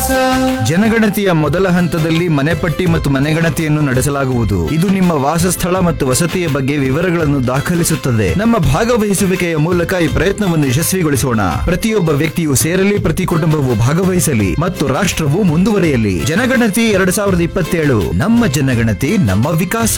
ಜನಗಣತಿಯ ಮೊದಲ ಹಂತದಲ್ಲಿ ಮನೆಪಟ್ಟಿ ಮತ್ತು ಮನೆಗಣತಿಯನ್ನು ನಡೆಸಲಾಗುವುದು ಇದು ನಿಮ್ಮ ವಾಸಸ್ಥಳ ಮತ್ತು ವಸತಿಯ ಬಗ್ಗೆ ವಿವರಗಳನ್ನು ದಾಖಲಿಸುತ್ತದೆ ನಮ್ಮ ಭಾಗವಹಿಸುವಿಕೆಯ ಮೂಲಕ ಈ ಪ್ರಯತ್ನವನ್ನು ಯಶಸ್ವಿಗೊಳಿಸೋಣ ಪ್ರತಿಯೊಬ್ಬ ವ್ಯಕ್ತಿಯು ಸೇರಲಿ ಪ್ರತಿ ಕುಟುಂಬವು ಭಾಗವಹಿಸಲಿ ಮತ್ತು ರಾಷ್ಟ್ರವು ಮುಂದುವರಿಯಲಿ ಜನಗಣತಿ ಎರಡ್ ಸಾವಿರದ ಇಪ್ಪತ್ತೇಳು ನಮ್ಮ ಜನಗಣತಿ ನಮ್ಮ ವಿಕಾಸ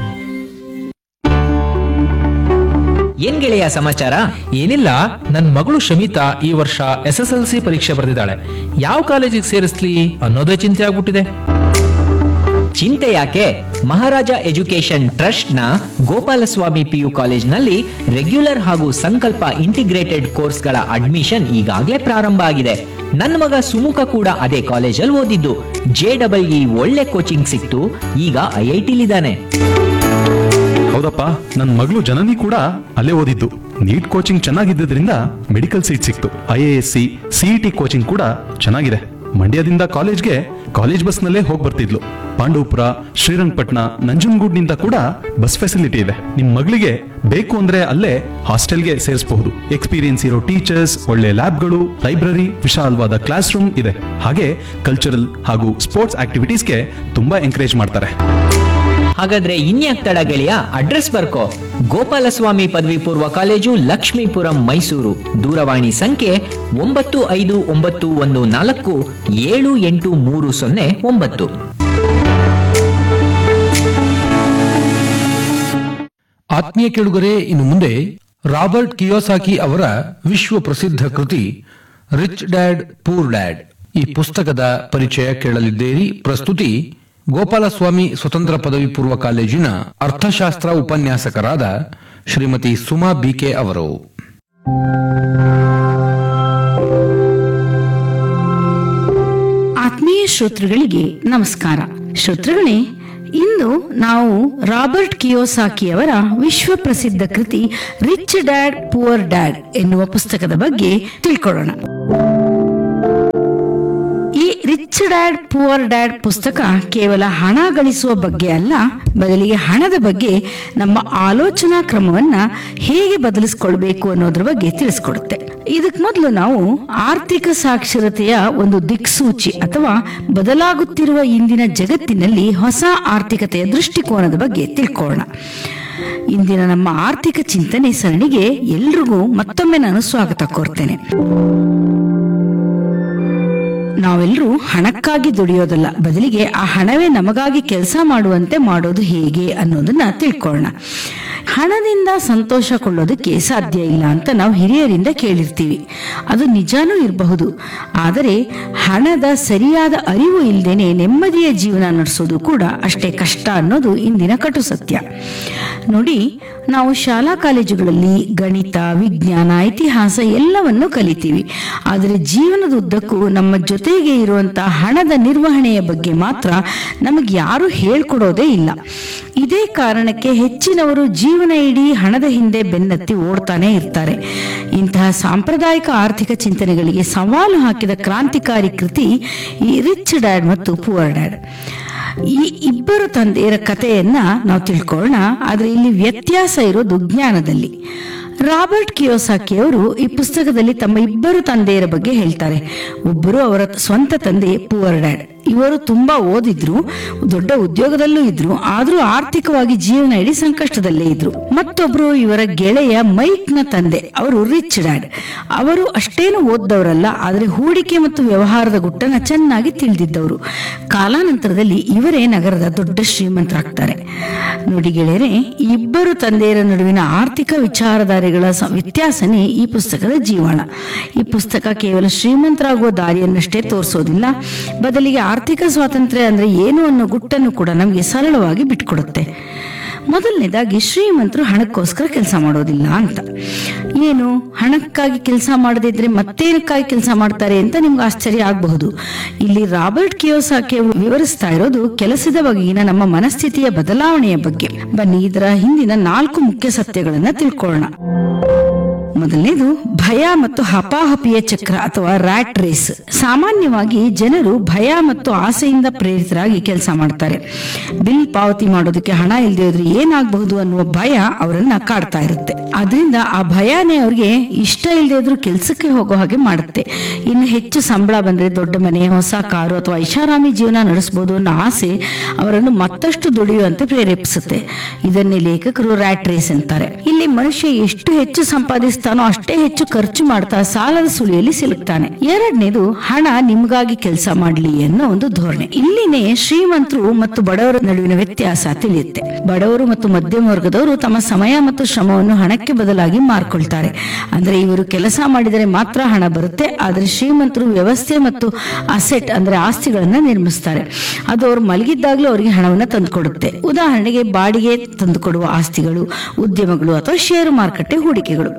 ಏನ್ ಗೆಳೆಯ ಸಮಾಚಾರ ಏನಿಲ್ಲ ನನ್ ಮಗಳು ಶಮಿತಾ ಈ ವರ್ಷ ಎಸ್ ಎಸ್ ಎಲ್ ಸಿ ಪರೀಕ್ಷೆ ಬರೆದಿದ್ದಾಳೆ ಯಾವ ಕಾಲೇಜಿಗೆ ಸೇರಿಸ್ಲಿ ಅನ್ನೋದೇ ಚಿಂತೆ ಆಗ್ಬಿಟ್ಟಿದೆ ಚಿಂತೆ ಯಾಕೆ ಮಹಾರಾಜ ಎಜುಕೇಶನ್ ಟ್ರಸ್ಟ್ ನ ಗೋಪಾಲಸ್ವಾಮಿ ಪಿಯು ಕಾಲೇಜ್ನಲ್ಲಿ ರೆಗ್ಯುಲರ್ ಹಾಗೂ ಸಂಕಲ್ಪ ಇಂಟಿಗ್ರೇಟೆಡ್ ಕೋರ್ಸ್ಗಳ ಅಡ್ಮಿಷನ್ ಈಗಾಗಲೇ ಪ್ರಾರಂಭ ಆಗಿದೆ ನನ್ನ ಮಗ ಸುಮುಖ ಕೂಡ ಅದೇ ಕಾಲೇಜಲ್ಲಿ ಓದಿದ್ದು ಜೆ ಡಬಲ್ ಇ ಒಳ್ಳೆ ಕೋಚಿಂಗ್ ಸಿಕ್ತು ಈಗ ಐ ಐ ಟಿಲಿದ್ದಾನೆ ಹೌದಪ್ಪ ನನ್ನ ಮಗಳು ಜನನಿ ಕೂಡ ಅಲ್ಲೇ ಓದಿದ್ದು ನೀಟ್ ಕೋಚಿಂಗ್ ಚೆನ್ನಾಗಿದ್ದರಿಂದ ಮೆಡಿಕಲ್ ಸೀಟ್ ಸಿಕ್ತು I A S C CET coaching ಕೂಡ ಚೆನ್ನಾಗಿದೆ ಮಂಡ್ಯದಿಂದ ಕಾಲೇಜ್ಗೆ ಕಾಲೇಜ್ ಬಸ್ನಲ್ಲೇ ಹೋಗಿ ಬರ್ತಿದ್ಲು ಪಾಂಡವಪುರ ಶ್ರೀರಂಗಪಟ್ಟಣ ನಂಜನಗೂಡ್ನಿಂದ ಕೂಡ ಬಸ್ ಫೆಸಿಲಿಟಿ ಇದೆ ನಿಮ್ ಮಗಳಿಗೆ ಬೇಕು ಅಂದ್ರೆ ಅಲ್ಲೇ ಹಾಸ್ಟೆಲ್ಗೆ ಸೇರಿಸಬಹುದು ಎಕ್ಸ್ಪೀರಿಯನ್ಸ್ ಇರೋ ಟೀಚರ್ಸ್ ಒಳ್ಳೆ ಲ್ಯಾಬ್ಗಳು ಲೈಬ್ರರಿ ವಿಶಾಲವಾದ ಕ್ಲಾಸ್ ರೂಮ್ ಇದೆ ಹಾಗೆ ಕಲ್ಚರಲ್ ಹಾಗೂ ಸ್ಪೋರ್ಟ್ಸ್ ಆಕ್ಟಿವಿಟೀಸ್ಗೆ ತುಂಬಾ ಎಂಕರೇಜ್ ಮಾಡ್ತಾರೆ ಹಾಗಾದ್ರೆ ಇನ್ಯಾಕ್ ತಡ ಗೆಳೆಯ ಅಡ್ರೆಸ್ ಬರ್ಕೋ ಗೋಪಾಲಸ್ವಾಮಿ ಪದವಿ ಪೂರ್ವ ಕಾಲೇಜು ಲಕ್ಷ್ಮೀಪುರಂ ಮೈಸೂರು ದೂರವಾಣಿ ಸಂಖ್ಯೆ ಒಂಬತ್ತು ಐದು ಒಂಬತ್ತು ಒಂದು ನಾಲ್ಕು ಏಳು ಎಂಟು ಮೂರು ಸೊನ್ನೆ ಒಂಬತ್ತು ಆತ್ಮೀಯ ಕೇಳುಗರೆ ಇನ್ನು ಮುಂದೆ ರಾಬರ್ಟ್ ಕಿಯೋಸಾಕಿ ಅವರ ವಿಶ್ವ ಪ್ರಸಿದ್ಧ ಕೃತಿ ರಿಚ್ ಡ್ಯಾಡ್ ಪೂರ್ ಡ್ಯಾಡ್ ಈ ಪುಸ್ತಕದ ಪರಿಚಯ ಕೇಳಲಿದ್ದೀರಿ ಪ್ರಸ್ತುತಿ ಗೋಪಾಲಸ್ವಾಮಿ ಸ್ವತಂತ್ರ ಪದವಿ ಪೂರ್ವ ಕಾಲೇಜಿನ ಅರ್ಥಶಾಸ್ತ್ರ ಉಪನ್ಯಾಸಕರಾದ ಶ್ರೀಮತಿ ಸುಮಾ ಬಿಕೆ ಅವರು ಆತ್ಮೀಯ ಶ್ರೋತೃಗಳಿಗೆ ನಮಸ್ಕಾರ ಶ್ರೋತೃಗಳೇ ಇಂದು ನಾವು ರಾಬರ್ಟ್ ಕಿಯೋಸಾಕಿ ಅವರ ವಿಶ್ವ ಪ್ರಸಿದ್ಧ ಕೃತಿ ರಿಚ್ ಡ್ಯಾಡ್ ಪುವರ್ ಡ್ಯಾಡ್ ಎನ್ನುವ ಪುಸ್ತಕದ ಬಗ್ಗೆ ತಿಳ್ಕೊಳ್ಳೋಣ ಈ ರಿಚ್ ಡ್ಯಾಡ್ ಪುವರ್ ಡ್ಯಾಡ್ ಪುಸ್ತಕ ಕೇವಲ ಹಣ ಗಳಿಸುವ ಬಗ್ಗೆ ಅಲ್ಲ ಬದಲಿಗೆ ಹಣದ ಬಗ್ಗೆ ನಮ್ಮ ಆಲೋಚನಾ ಕ್ರಮವನ್ನ ಹೇಗೆ ಬದಲಿಸಿಕೊಳ್ಬೇಕು ಅನ್ನೋದ್ರ ಬಗ್ಗೆ ತಿಳಿಸ್ಕೊಡುತ್ತೆ ಇದಕ್ ಮೊದಲು ನಾವು ಆರ್ಥಿಕ ಸಾಕ್ಷರತೆಯ ಒಂದು ದಿಕ್ಸೂಚಿ ಅಥವಾ ಬದಲಾಗುತ್ತಿರುವ ಇಂದಿನ ಜಗತ್ತಿನಲ್ಲಿ ಹೊಸ ಆರ್ಥಿಕತೆಯ ದೃಷ್ಟಿಕೋನದ ಬಗ್ಗೆ ತಿಳ್ಕೊಳ್ಳೋಣ ಇಂದಿನ ನಮ್ಮ ಆರ್ಥಿಕ ಚಿಂತನೆ ಸರಣಿಗೆ ಎಲ್ರಿಗೂ ಮತ್ತೊಮ್ಮೆ ನಾನು ಸ್ವಾಗತ ಕೋರ್ತೇನೆ ನಾವೆಲ್ಲರೂ ಹಣಕ್ಕಾಗಿ ದುಡಿಯೋದಲ್ಲ ಬದಲಿಗೆ ಆ ಹಣವೇ ನಮಗಾಗಿ ಕೆಲಸ ಮಾಡುವಂತೆ ಮಾಡೋದು ಹೇಗೆ ಅನ್ನೋದನ್ನ ತಿಳ್ಕೊಳ್ಳೋಣ ಹಣದಿಂದ ಸಂತೋಷ ಕೊಳ್ಳೋದಕ್ಕೆ ಸಾಧ್ಯ ಇಲ್ಲ ಅಂತ ನಾವು ಹಿರಿಯರಿಂದ ಕೇಳಿರ್ತೀವಿ ಅದು ನಿಜಾನೂ ಇರಬಹುದು ಆದರೆ ಹಣದ ಸರಿಯಾದ ಅರಿವು ಇಲ್ಲದೇನೆ ನೆಮ್ಮದಿಯ ಜೀವನ ನಡೆಸೋದು ಕೂಡ ಅಷ್ಟೇ ಕಷ್ಟ ಅನ್ನೋದು ಇಂದಿನ ಕಟು ಸತ್ಯ ನೋಡಿ ನಾವು ಶಾಲಾ ಕಾಲೇಜುಗಳಲ್ಲಿ ಗಣಿತ ವಿಜ್ಞಾನ ಇತಿಹಾಸ ಎಲ್ಲವನ್ನು ಕಲಿತೀವಿ ಆದರೆ ಜೀವನದ ಉದ್ದಕ್ಕೂ ನಮ್ಮ ಜೊತೆಗೆ ಇರುವಂತಹ ಹಣದ ನಿರ್ವಹಣೆಯ ಬಗ್ಗೆ ಮಾತ್ರ ನಮಗೆ ಯಾರು ಹೇಳ್ಕೊಡೋದೇ ಇಲ್ಲ ಇದೇ ಕಾರಣಕ್ಕೆ ಹೆಚ್ಚಿನವರು ಜೀವನ ಇಡೀ ಹಣದ ಹಿಂದೆ ಬೆನ್ನತ್ತಿ ಓಡ್ತಾನೆ ಇರ್ತಾರೆ ಇಂತಹ ಸಾಂಪ್ರದಾಯಿಕ ಆರ್ಥಿಕ ಚಿಂತನೆಗಳಿಗೆ ಸವಾಲು ಹಾಕಿದ ಕ್ರಾಂತಿಕಾರಿ ಕೃತಿ ಈ ರಿಚ್ ಡ್ಯಾಡ್ ಮತ್ತು ಪುವರ್ ಡ್ಯಾಡ್ ಈ ಇಬ್ಬರು ತಂದೆಯರ ಕಥೆಯನ್ನ ನಾವು ತಿಳ್ಕೊಳ್ಳೋಣ ಆದ್ರೆ ಇಲ್ಲಿ ವ್ಯತ್ಯಾಸ ಇರೋದು ಜ್ಞಾನದಲ್ಲಿ ರಾಬರ್ಟ್ ಕಿಯೋಸಾಕಿ ಅವರು ಈ ಪುಸ್ತಕದಲ್ಲಿ ತಮ್ಮ ಇಬ್ಬರು ತಂದೆಯರ ಬಗ್ಗೆ ಹೇಳ್ತಾರೆ ಒಬ್ಬರು ಅವರ ಸ್ವಂತ ತಂದೆ ಪುವರ್ ಡ್ಯಾಡ್ ಇವರು ತುಂಬಾ ಓದಿದ್ರು ದೊಡ್ಡ ಉದ್ಯೋಗದಲ್ಲೂ ಇದ್ರು ಆದ್ರೂ ಆರ್ಥಿಕವಾಗಿ ಜೀವನ ಇಡೀ ಸಂಕಷ್ಟದಲ್ಲೇ ಇದ್ರು ಮತ್ತೊಬ್ರು ಇವರ ಗೆಳೆಯ ಮೈಕ್ ನ ತಂದೆ ಅವರು ರಿಚ್ ಡ್ಯಾಡ್ ಅವರು ಅಷ್ಟೇನು ಓದ್ದವರಲ್ಲ ಆದ್ರೆ ಹೂಡಿಕೆ ಮತ್ತು ವ್ಯವಹಾರದ ಗುಟ್ಟನ್ನ ಚೆನ್ನಾಗಿ ತಿಳಿದಿದ್ದವರು ಕಾಲಾನಂತರದಲ್ಲಿ ಇವರೇ ನಗರದ ದೊಡ್ಡ ಶ್ರೀಮಂತರಾಗ್ತಾರೆ ನೋಡಿ ಗೆಳೆಯರೆ ಈ ಇಬ್ಬರು ತಂದೆಯರ ನಡುವಿನ ಆರ್ಥಿಕ ವಿಚಾರಧಾರೆಗಳ ಸ- ವ್ಯತ್ಯಾಸನೇ ಈ ಪುಸ್ತಕದ ಜೀವನ ಈ ಪುಸ್ತಕ ಕೇವಲ ಶ್ರೀಮಂತರಾಗುವ ದಾರಿಯನ್ನಷ್ಟೇ ತೋರಿಸೋದಿಲ್ಲ ಬದಲಿಗೆ ಆರ್ಥಿಕ ಸ್ವಾತಂತ್ರ್ಯ ಅಂದ್ರೆ ಏನು ಅನ್ನೋ ಗುಟ್ಟನ್ನು ಕೂಡ ನಮಗೆ ಸರಳವಾಗಿ ಬಿಟ್ಕೊಡುತ್ತೆ ಮೊದಲನೇದಾಗಿ ಶ್ರೀಮಂತರು ಹಣಕ್ಕೋಸ್ಕರ ಕೆಲಸ ಮಾಡೋದಿಲ್ಲ ಅಂತ ಏನು ಹಣಕ್ಕಾಗಿ ಕೆಲಸ ಮಾಡದಿದ್ರೆ ಮತ್ತೇನಕ್ಕಾಗಿ ಕೆಲಸ ಮಾಡ್ತಾರೆ ಅಂತ ನಿಮ್ಗೆ ಆಶ್ಚರ್ಯ ಆಗಬಹುದು ಇಲ್ಲಿ ರಾಬರ್ಟ್ ಕಿಯೋಸಾಕೆ ವಿವರಿಸ್ತಾ ಇರೋದು ಕೆಲಸದ ಬಗೆಗಿನ ನಮ್ಮ ಮನಸ್ಥಿತಿಯ ಬದಲಾವಣೆಯ ಬಗ್ಗೆ ಬನ್ನಿ ಇದರ ಹಿಂದಿನ ನಾಲ್ಕು ಮುಖ್ಯ ಸತ್ಯಗಳನ್ನ ತಿಳ್ಕೊಳ್ಳೋಣ ಮೊದಲನೇದು ಭಯ ಮತ್ತು ಹಪಾಹಪಿಯ ಚಕ್ರ ಅಥವಾ ರ್ಯಾಟ್ ರೇಸ್ ಸಾಮಾನ್ಯವಾಗಿ ಜನರು ಭಯ ಮತ್ತು ಆಸೆಯಿಂದ ಪ್ರೇರಿತರಾಗಿ ಕೆಲಸ ಮಾಡ್ತಾರೆ ಬಿಲ್ ಪಾವತಿ ಮಾಡೋದಕ್ಕೆ ಹಣ ಇಲ್ಲದೆ ಹೋದ್ರೆ ಏನಾಗಬಹುದು ಅನ್ನುವ ಭಯ ಅವರನ್ನ ಕಾಡ್ತಾ ಇರುತ್ತೆ ಅದರಿಂದ ಆ ಭಯನೇ ಅವ್ರಿಗೆ ಇಷ್ಟ ಇಲ್ಲದೆ ಇದ್ರೂ ಕೆಲಸಕ್ಕೆ ಹೋಗೋ ಹಾಗೆ ಮಾಡುತ್ತೆ ಇನ್ನು ಹೆಚ್ಚು ಸಂಬಳ ಬಂದ್ರೆ ದೊಡ್ಡ ಮನೆ ಹೊಸ ಕಾರು ಅಥವಾ ಐಷಾರಾಮಿ ಜೀವನ ನಡೆಸಬಹುದು ಅನ್ನೋ ಆಸೆ ಅವರನ್ನು ಮತ್ತಷ್ಟು ದುಡಿಯುವಂತೆ ಪ್ರೇರೇಪಿಸುತ್ತೆ ಇದನ್ನೇ ಲೇಖಕರು ರ್ಯಾಟ್ ರೇಸ್ ಅಂತಾರೆ ಇಲ್ಲಿ ಮನುಷ್ಯ ಎಷ್ಟು ಹೆಚ್ಚು ಸಂಪಾದಿಸ್ತಾನೋ ಅಷ್ಟೇ ಹೆಚ್ಚು ಖರ್ಚು ಮಾಡ್ತಾ ಸಾಲದ ಸುಳಿಯಲ್ಲಿ ಸಿಲುಕ್ತಾನೆ ಎರಡನೇದು ಹಣ ನಿಮ್ಗಾಗಿ ಕೆಲಸ ಮಾಡ್ಲಿ ಅನ್ನೋ ಒಂದು ಧೋರಣೆ ಇಲ್ಲಿನೇ ಶ್ರೀಮಂತರು ಮತ್ತು ಬಡವರ ನಡುವಿನ ವ್ಯತ್ಯಾಸ ತಿಳಿಯುತ್ತೆ ಬಡವರು ಮತ್ತು ಮಧ್ಯಮ ವರ್ಗದವರು ತಮ್ಮ ಸಮಯ ಮತ್ತು ಶ್ರಮವನ್ನು ಹಣಕ್ಕೆ ಬದಲಾಗಿ ಮಾರ್ಕೊಳ್ತಾರೆ ಅಂದ್ರೆ ಇವರು ಕೆಲಸ ಮಾಡಿದರೆ ಮಾತ್ರ ಹಣ ಬರುತ್ತೆ ಆದ್ರೆ ಶ್ರೀಮಂತರು ವ್ಯವಸ್ಥೆ ಮತ್ತು ಅಸೆಟ್ ಅಂದ್ರೆ ಆಸ್ತಿಗಳನ್ನ ನಿರ್ಮಿಸ್ತಾರೆ ಅದು ಅವ್ರು ಮಲಗಿದ್ದಾಗ್ಲೂ ಅವರಿಗೆ ಹಣವನ್ನ ತಂದುಕೊಡುತ್ತೆ ಉದಾಹರಣೆಗೆ ಬಾಡಿಗೆ ತಂದುಕೊಡುವ ಆಸ್ತಿಗಳು ಉದ್ಯಮಗಳು ಅಥವಾ ಷೇರು ಮಾರುಕಟ್ಟೆ ಹೂಡಿಕೆಗಳು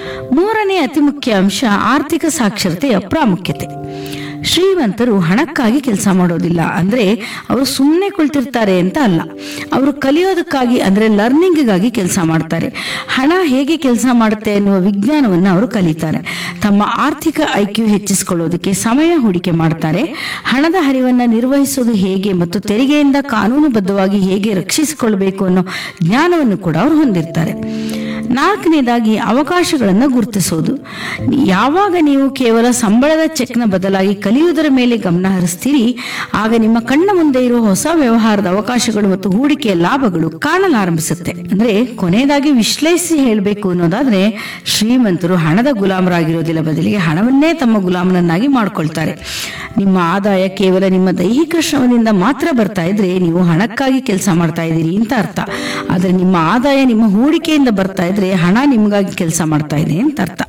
ಮೂರನೇ ಅತಿ ಮುಖ್ಯ ಅಂಶ ಆರ್ಥಿಕ ಸಾಕ್ಷರತೆಯ ಪ್ರಾಮುಖ್ಯತೆ ಶ್ರೀಮಂತರು ಹಣಕ್ಕಾಗಿ ಕೆಲಸ ಮಾಡೋದಿಲ್ಲ ಅಂದ್ರೆ ಅವರು ಸುಮ್ಮನೆ ಕುಳಿತಿರ್ತಾರೆ ಅಂತ ಅಲ್ಲ ಅವರು ಕಲಿಯೋದಕ್ಕಾಗಿ ಅಂದ್ರೆ ಲರ್ನಿಂಗ್ಗಾಗಿ ಕೆಲಸ ಮಾಡ್ತಾರೆ ಹಣ ಹೇಗೆ ಕೆಲಸ ಮಾಡುತ್ತೆ ಎನ್ನುವ ವಿಜ್ಞಾನವನ್ನು ಅವರು ಕಲಿತಾರೆ ತಮ್ಮ ಆರ್ಥಿಕ ಐಕ್ಯು ಹೆಚ್ಚಿಸಿಕೊಳ್ಳೋದಕ್ಕೆ ಸಮಯ ಹೂಡಿಕೆ ಮಾಡ್ತಾರೆ ಹಣದ ಹರಿವನ್ನ ನಿರ್ವಹಿಸೋದು ಹೇಗೆ ಮತ್ತು ತೆರಿಗೆಯಿಂದ ಕಾನೂನುಬದ್ಧವಾಗಿ ಹೇಗೆ ರಕ್ಷಿಸಿಕೊಳ್ಬೇಕು ಅನ್ನೋ ಜ್ಞಾನವನ್ನು ಕೂಡ ಅವರು ಹೊಂದಿರ್ತಾರೆ ನಾಲ್ಕನೇದಾಗಿ ಅವಕಾಶಗಳನ್ನು ಗುರುತಿಸೋದು ಯಾವಾಗ ನೀವು ಕೇವಲ ಸಂಬಳದ ಚೆಕ್ನ ಬದಲಾಗಿ ಕಲಿಯುವುದರ ಮೇಲೆ ಗಮನ ಹರಿಸ್ತೀರಿ ಆಗ ನಿಮ್ಮ ಕಣ್ಣ ಮುಂದೆ ಇರುವ ಹೊಸ ವ್ಯವಹಾರದ ಅವಕಾಶಗಳು ಮತ್ತು ಹೂಡಿಕೆಯ ಲಾಭಗಳು ಕಾಣಲಾರಂಭಿಸುತ್ತೆ ಅಂದ್ರೆ ಕೊನೆಯದಾಗಿ ವಿಶ್ಲೇಷಿಸಿ ಹೇಳಬೇಕು ಅನ್ನೋದಾದ್ರೆ ಶ್ರೀಮಂತರು ಹಣದ ಗುಲಾಮರಾಗಿರೋದಿಲ್ಲ ಬದಲಿಗೆ ಹಣವನ್ನೇ ತಮ್ಮ ಗುಲಾಮನನ್ನಾಗಿ ಮಾಡ್ಕೊಳ್ತಾರೆ ನಿಮ್ಮ ಆದಾಯ ಕೇವಲ ನಿಮ್ಮ ದೈಹಿಕ ಶ್ರಮದಿಂದ ಮಾತ್ರ ಬರ್ತಾ ಇದ್ರೆ ನೀವು ಹಣಕ್ಕಾಗಿ ಕೆಲಸ ಮಾಡ್ತಾ ಇದ್ದೀರಿ ಅಂತ ಅರ್ಥ ಆದ್ರೆ ನಿಮ್ಮ ಆದಾಯ ನಿಮ್ಮ ಹೂಡಿಕೆಯಿಂದ ಬರ್ತಾ ಇದ್ರೆ ಹಣ ನಿಮಗಾಗಿ ಕೆಲಸ ಮಾಡ್ತಾ ಇದೆ ಅಂತ ಅರ್ಥ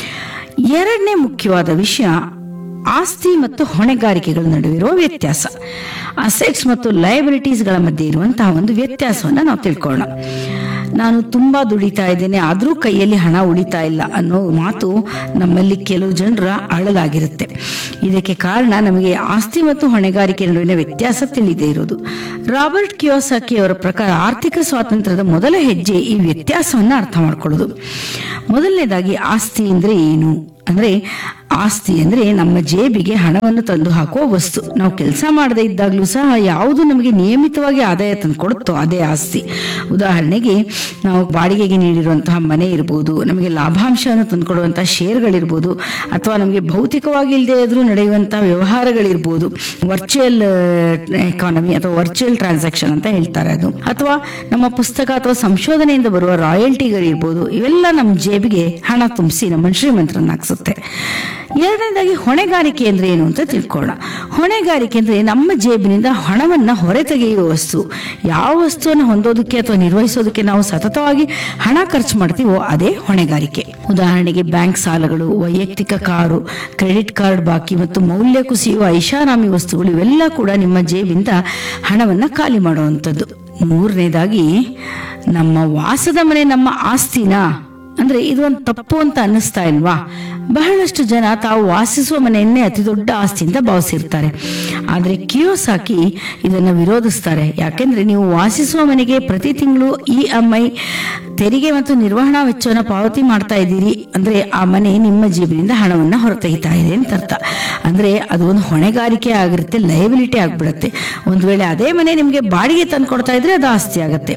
ಎರಡನೇ ಮುಖ್ಯವಾದ ವಿಷಯ ಆಸ್ತಿ ಮತ್ತು ಹೊಣೆಗಾರಿಕೆಗಳ ನಡುವಿರುವ ವ್ಯತ್ಯಾಸ ಅಸೆಟ್ಸ್ ಮತ್ತು ಲಯಬಿಲಿಟೀಸ್ಗಳ ಮಧ್ಯೆ ಇರುವಂತಹ ಒಂದು ವ್ಯತ್ಯಾಸವನ್ನ ನಾವು ತಿಳ್ಕೊಳ್ಳೋಣ ನಾನು ತುಂಬಾ ದುಡಿತಾ ಇದ್ದೇನೆ ಆದ್ರೂ ಕೈಯಲ್ಲಿ ಹಣ ಉಳಿತಾ ಇಲ್ಲ ಅನ್ನೋ ಮಾತು ನಮ್ಮಲ್ಲಿ ಕೆಲವು ಜನರ ಅಳಲಾಗಿರುತ್ತೆ ಇದಕ್ಕೆ ಕಾರಣ ನಮಗೆ ಆಸ್ತಿ ಮತ್ತು ಹೊಣೆಗಾರಿಕೆ ನಡುವಿನ ವ್ಯತ್ಯಾಸ ತಿಳಿದೇ ಇರೋದು ರಾಬರ್ಟ್ ಕಿಯೋಸಾಕಿ ಅವರ ಪ್ರಕಾರ ಆರ್ಥಿಕ ಸ್ವಾತಂತ್ರ್ಯದ ಮೊದಲ ಹೆಜ್ಜೆ ಈ ವ್ಯತ್ಯಾಸವನ್ನ ಅರ್ಥ ಮಾಡ್ಕೊಳ್ಳೋದು ಮೊದಲನೇದಾಗಿ ಆಸ್ತಿ ಅಂದ್ರೆ ಏನು ಅಂದ್ರೆ ಆಸ್ತಿ ಅಂದ್ರೆ ನಮ್ಮ ಜೇಬಿಗೆ ಹಣವನ್ನು ತಂದು ಹಾಕುವ ವಸ್ತು ನಾವು ಕೆಲಸ ಮಾಡದೇ ಇದ್ದಾಗ್ಲೂ ಸಹ ಯಾವುದು ನಮಗೆ ನಿಯಮಿತವಾಗಿ ಆದಾಯ ತಂದು ಕೊಡುತ್ತೋ ಅದೇ ಆಸ್ತಿ ಉದಾಹರಣೆಗೆ ನಾವು ಬಾಡಿಗೆಗೆ ನೀಡಿರುವಂತಹ ಮನೆ ಇರ್ಬೋದು ನಮಗೆ ಲಾಭಾಂಶವನ್ನು ತಂದುಕೊಡುವಂತಹ ಶೇರ್ಗಳಿರ್ಬೋದು ಅಥವಾ ನಮಗೆ ಭೌತಿಕವಾಗಿ ಇಲ್ಲದೆ ಇದ್ರೂ ನಡೆಯುವಂತಹ ವ್ಯವಹಾರಗಳಿರ್ಬೋದು ವರ್ಚುವಲ್ ಎಕಾನಮಿ ಅಥವಾ ವರ್ಚುವಲ್ ಟ್ರಾನ್ಸಾಕ್ಷನ್ ಅಂತ ಹೇಳ್ತಾರೆ ಅದು ಅಥವಾ ನಮ್ಮ ಪುಸ್ತಕ ಅಥವಾ ಸಂಶೋಧನೆಯಿಂದ ಬರುವ ರಾಯಲ್ಟಿಗಳಿರ್ಬೋದು ಇವೆಲ್ಲ ನಮ್ಮ ಜೇಬಿಗೆ ಹಣ ತುಂಬಿಸಿ ನಮ್ಮನ್ನು ಶ್ರೀಮಂತರನ್ನಾಗಿಸುತ್ತೆ ಎರಡನೇದಾಗಿ ಹೊಣೆಗಾರಿಕೆ ಅಂದ್ರೆ ಏನು ಅಂತ ತಿಳ್ಕೊಳ್ಳೋಣ ಹೊಣೆಗಾರಿಕೆ ಅಂದ್ರೆ ನಮ್ಮ ಜೇಬಿನಿಂದ ಹಣವನ್ನ ಹೊರತೆಗೆಯುವ ವಸ್ತು ಯಾವ ವಸ್ತುವನ್ನು ಹೊಂದೋದಕ್ಕೆ ಅಥವಾ ನಿರ್ವಹಿಸೋದಕ್ಕೆ ನಾವು ಸತತವಾಗಿ ಹಣ ಖರ್ಚು ಮಾಡ್ತೀವೋ ಅದೇ ಹೊಣೆಗಾರಿಕೆ ಉದಾಹರಣೆಗೆ ಬ್ಯಾಂಕ್ ಸಾಲಗಳು ವೈಯಕ್ತಿಕ ಕಾರು ಕ್ರೆಡಿಟ್ ಕಾರ್ಡ್ ಬಾಕಿ ಮತ್ತು ಮೌಲ್ಯ ಕುಸಿಯುವ ಐಷಾರಾಮಿ ವಸ್ತುಗಳು ಇವೆಲ್ಲ ಕೂಡ ನಿಮ್ಮ ಜೇಬಿಂದ ಹಣವನ್ನ ಖಾಲಿ ಮಾಡುವಂಥದ್ದು ಮೂರನೇದಾಗಿ ನಮ್ಮ ವಾಸದ ಮನೆ ನಮ್ಮ ಆಸ್ತಿನಾ ಅಂದ್ರೆ ಇದು ಒಂದು ತಪ್ಪು ಅಂತ ಅನ್ನಿಸ್ತಾ ಇಲ್ವಾ ಬಹಳಷ್ಟು ಜನ ತಾವು ವಾಸಿಸುವ ಮನೆಯನ್ನೇ ಅತಿ ದೊಡ್ಡ ಆಸ್ತಿ ಅಂತ ಭಾವಿಸಿರ್ತಾರೆ ಆದ್ರೆ ಕಿಯೋಸಾಕಿ ಇದನ್ನ ವಿರೋಧಿಸ್ತಾರೆ ಯಾಕೆಂದ್ರೆ ನೀವು ವಾಸಿಸುವ ಮನೆಗೆ ಪ್ರತಿ ತಿಂಗಳು ಇ ಎಂ ಐ ತೆರಿಗೆ ಮತ್ತು ನಿರ್ವಹಣಾ ವೆಚ್ಚವನ್ನ ಪಾವತಿ ಮಾಡ್ತಾ ಇದ್ದೀರಿ ಅಂದ್ರೆ ಆ ಮನೆ ನಿಮ್ಮ ಜೇಬಿನಿಂದ ಹಣವನ್ನ ಹೊರತೆಗಿತಾ ಇದೆ ಅಂತ ಅರ್ಥ ಅಂದ್ರೆ ಅದು ಒಂದು ಹೊಣೆಗಾರಿಕೆ ಆಗಿರುತ್ತೆ ಲಯಬಿಲಿಟಿ ಆಗ್ಬಿಡುತ್ತೆ ಒಂದ್ ವೇಳೆ ಅದೇ ಮನೆ ನಿಮ್ಗೆ ಬಾಡಿಗೆ ತಂದು ಕೊಡ್ತಾ ಇದ್ರೆ ಅದು ಆಸ್ತಿ ಆಗತ್ತೆ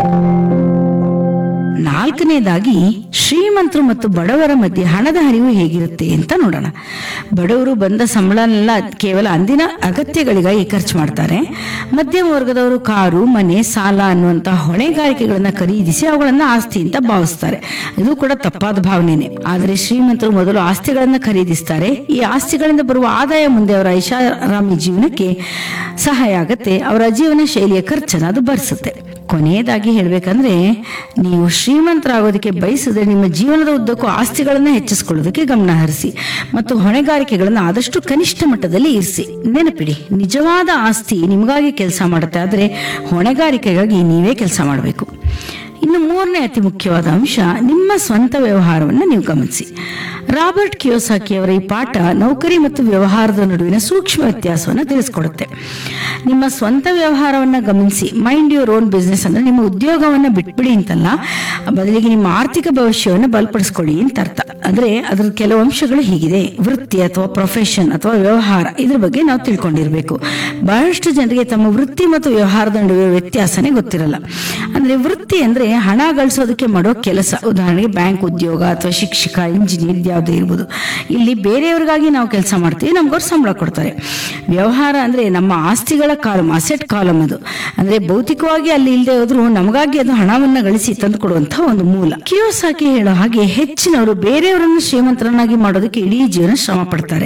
ನಾಲ್ಕನೇದಾಗಿ ಶ್ರೀಮಂತರು ಮತ್ತು ಬಡವರ ಮಧ್ಯೆ ಹಣದ ಹರಿವು ಹೇಗಿರುತ್ತೆ ಅಂತ ನೋಡೋಣ ಬಡವರು ಬಂದ ಸಂಬಳನೆಲ್ಲ ಕೇವಲ ಅಂದಿನ ಅಗತ್ಯಗಳಿಗಾಗಿ ಖರ್ಚು ಮಾಡ್ತಾರೆ ಮಧ್ಯಮ ವರ್ಗದವರು ಕಾರು ಮನೆ ಸಾಲ ಅನ್ನುವಂತಹ ಹೊಣೆಗಾರಿಕೆಗಳನ್ನ ಖರೀದಿಸಿ ಅವುಗಳನ್ನ ಆಸ್ತಿ ಅಂತ ಭಾವಿಸ್ತಾರೆ ಇದು ಕೂಡ ತಪ್ಪಾದ ಭಾವನೆನೆ ಆದ್ರೆ ಶ್ರೀಮಂತರು ಮೊದಲು ಆಸ್ತಿಗಳನ್ನ ಖರೀದಿಸ್ತಾರೆ ಈ ಆಸ್ತಿಗಳಿಂದ ಬರುವ ಆದಾಯ ಮುಂದೆ ಅವರ ಐಷಾರಾಮಿ ಜೀವನಕ್ಕೆ ಸಹಾಯ ಆಗತ್ತೆ ಅವರ ಜೀವನ ಶೈಲಿಯ ಖರ್ಚನ್ನ ಅದು ಭರಿಸುತ್ತೆ ಕೊನೆಯದಾಗಿ ಹೇಳ್ಬೇಕಂದ್ರೆ ನೀವು ಶ್ರೀಮಂತರಾಗೋದಕ್ಕೆ ಬಯಸಿದ್ರೆ ನಿಮ್ಮ ಜೀವನದ ಉದ್ದಕ್ಕೂ ಆಸ್ತಿಗಳನ್ನ ಹೆಚ್ಚಿಸಿಕೊಳ್ಳೋದಕ್ಕೆ ಗಮನ ಹರಿಸಿ ಮತ್ತು ಹೊಣೆಗಾರಿಕೆಗಳನ್ನ ಆದಷ್ಟು ಕನಿಷ್ಠ ಮಟ್ಟದಲ್ಲಿ ಇರಿಸಿ ನೆನಪಿಡಿ ನಿಜವಾದ ಆಸ್ತಿ ನಿಮಗಾಗಿ ಕೆಲಸ ಮಾಡುತ್ತೆ ಆದ್ರೆ ಹೊಣೆಗಾರಿಕೆಗಾಗಿ ನೀವೇ ಕೆಲಸ ಮಾಡಬೇಕು ಇನ್ನು ಮೂರನೇ ಅತಿ ಮುಖ್ಯವಾದ ಅಂಶ ನಿಮ್ಮ ಸ್ವಂತ ವ್ಯವಹಾರವನ್ನು ನೀವು ಗಮನಿಸಿ ರಾಬರ್ಟ್ ಕಿಯೋಸಾಕಿ ಅವರ ಈ ಪಾಠ ನೌಕರಿ ಮತ್ತು ವ್ಯವಹಾರದ ನಡುವಿನ ಸೂಕ್ಷ್ಮ ವ್ಯತ್ಯಾಸವನ್ನು ತಿಳಿಸ್ಕೊಡುತ್ತೆ ನಿಮ್ಮ ಸ್ವಂತ ವ್ಯವಹಾರವನ್ನ ಗಮನಿಸಿ ಮೈಂಡ್ ಯುವರ್ ಓನ್ ಬಿಸ್ನೆಸ್ ಅಂದ್ರೆ ನಿಮ್ಮ ಉದ್ಯೋಗವನ್ನ ಬಿಟ್ಬಿಡಿ ಅಂತಲ್ಲ ಬದಲಿಗೆ ನಿಮ್ಮ ಆರ್ಥಿಕ ಭವಿಷ್ಯವನ್ನು ಬಲಪಡಿಸ್ಕೊಳ್ಳಿ ಅಂತ ಅರ್ಥ ಅಂದ್ರೆ ಅದ್ರ ಕೆಲವು ಅಂಶಗಳು ಹೀಗಿದೆ ವೃತ್ತಿ ಅಥವಾ ಪ್ರೊಫೆಷನ್ ಅಥವಾ ವ್ಯವಹಾರ ಇದ್ರ ಬಗ್ಗೆ ನಾವು ತಿಳ್ಕೊಂಡಿರ್ಬೇಕು ಬಹಳಷ್ಟು ಜನರಿಗೆ ತಮ್ಮ ವೃತ್ತಿ ಮತ್ತು ವ್ಯವಹಾರದ ನಡುವೆ ವ್ಯತ್ಯಾಸನೇ ಗೊತ್ತಿರಲ್ಲ ಅಂದ್ರೆ ವೃತ್ತಿ ಅಂದ್ರೆ ಹಣ ಗಳಿಸೋದಕ್ಕೆ ಮಾಡೋ ಕೆಲಸ ಉದಾಹರಣೆಗೆ ಬ್ಯಾಂಕ್ ಉದ್ಯೋಗ ಅಥವಾ ಶಿಕ್ಷಕ ಇಂಜಿನಿಯರ್ ಯಾವುದೇ ಇರ್ಬೋದು ಇಲ್ಲಿ ಬೇರೆಯವ್ರಿಗಾಗಿ ನಾವು ಕೆಲಸ ಮಾಡ್ತೀವಿ ನಮ್ಗವ್ರು ಸಂಬಳ ಕೊಡ್ತಾರೆ ವ್ಯವಹಾರ ಅಂದ್ರೆ ನಮ್ಮ ಆಸ್ತಿಗಳ ಕಾಲಮ್ ಅಸೆಟ್ ಕಾಲಮ್ ಅದು ಅಂದ್ರೆ ಭೌತಿಕವಾಗಿ ಅಲ್ಲಿ ಇಲ್ಲದೆ ಹೋದ್ರು ನಮಗಾಗಿ ಅದು ಹಣವನ್ನ ಗಳಿಸಿ ತಂದು ಕೊಡುವಂತಹ ಒಂದು ಮೂಲ ಕಿಯೋಸಾಕಿ ಹೇಳೋ ಹಾಗೆ ಹೆಚ್ಚಿನವರು ಬೇರೆಯವರನ್ನು ಶ್ರೀಮಂತರನ್ನಾಗಿ ಮಾಡೋದಕ್ಕೆ ಇಡೀ ಜೀವನ ಶ್ರಮ ಪಡ್ತಾರೆ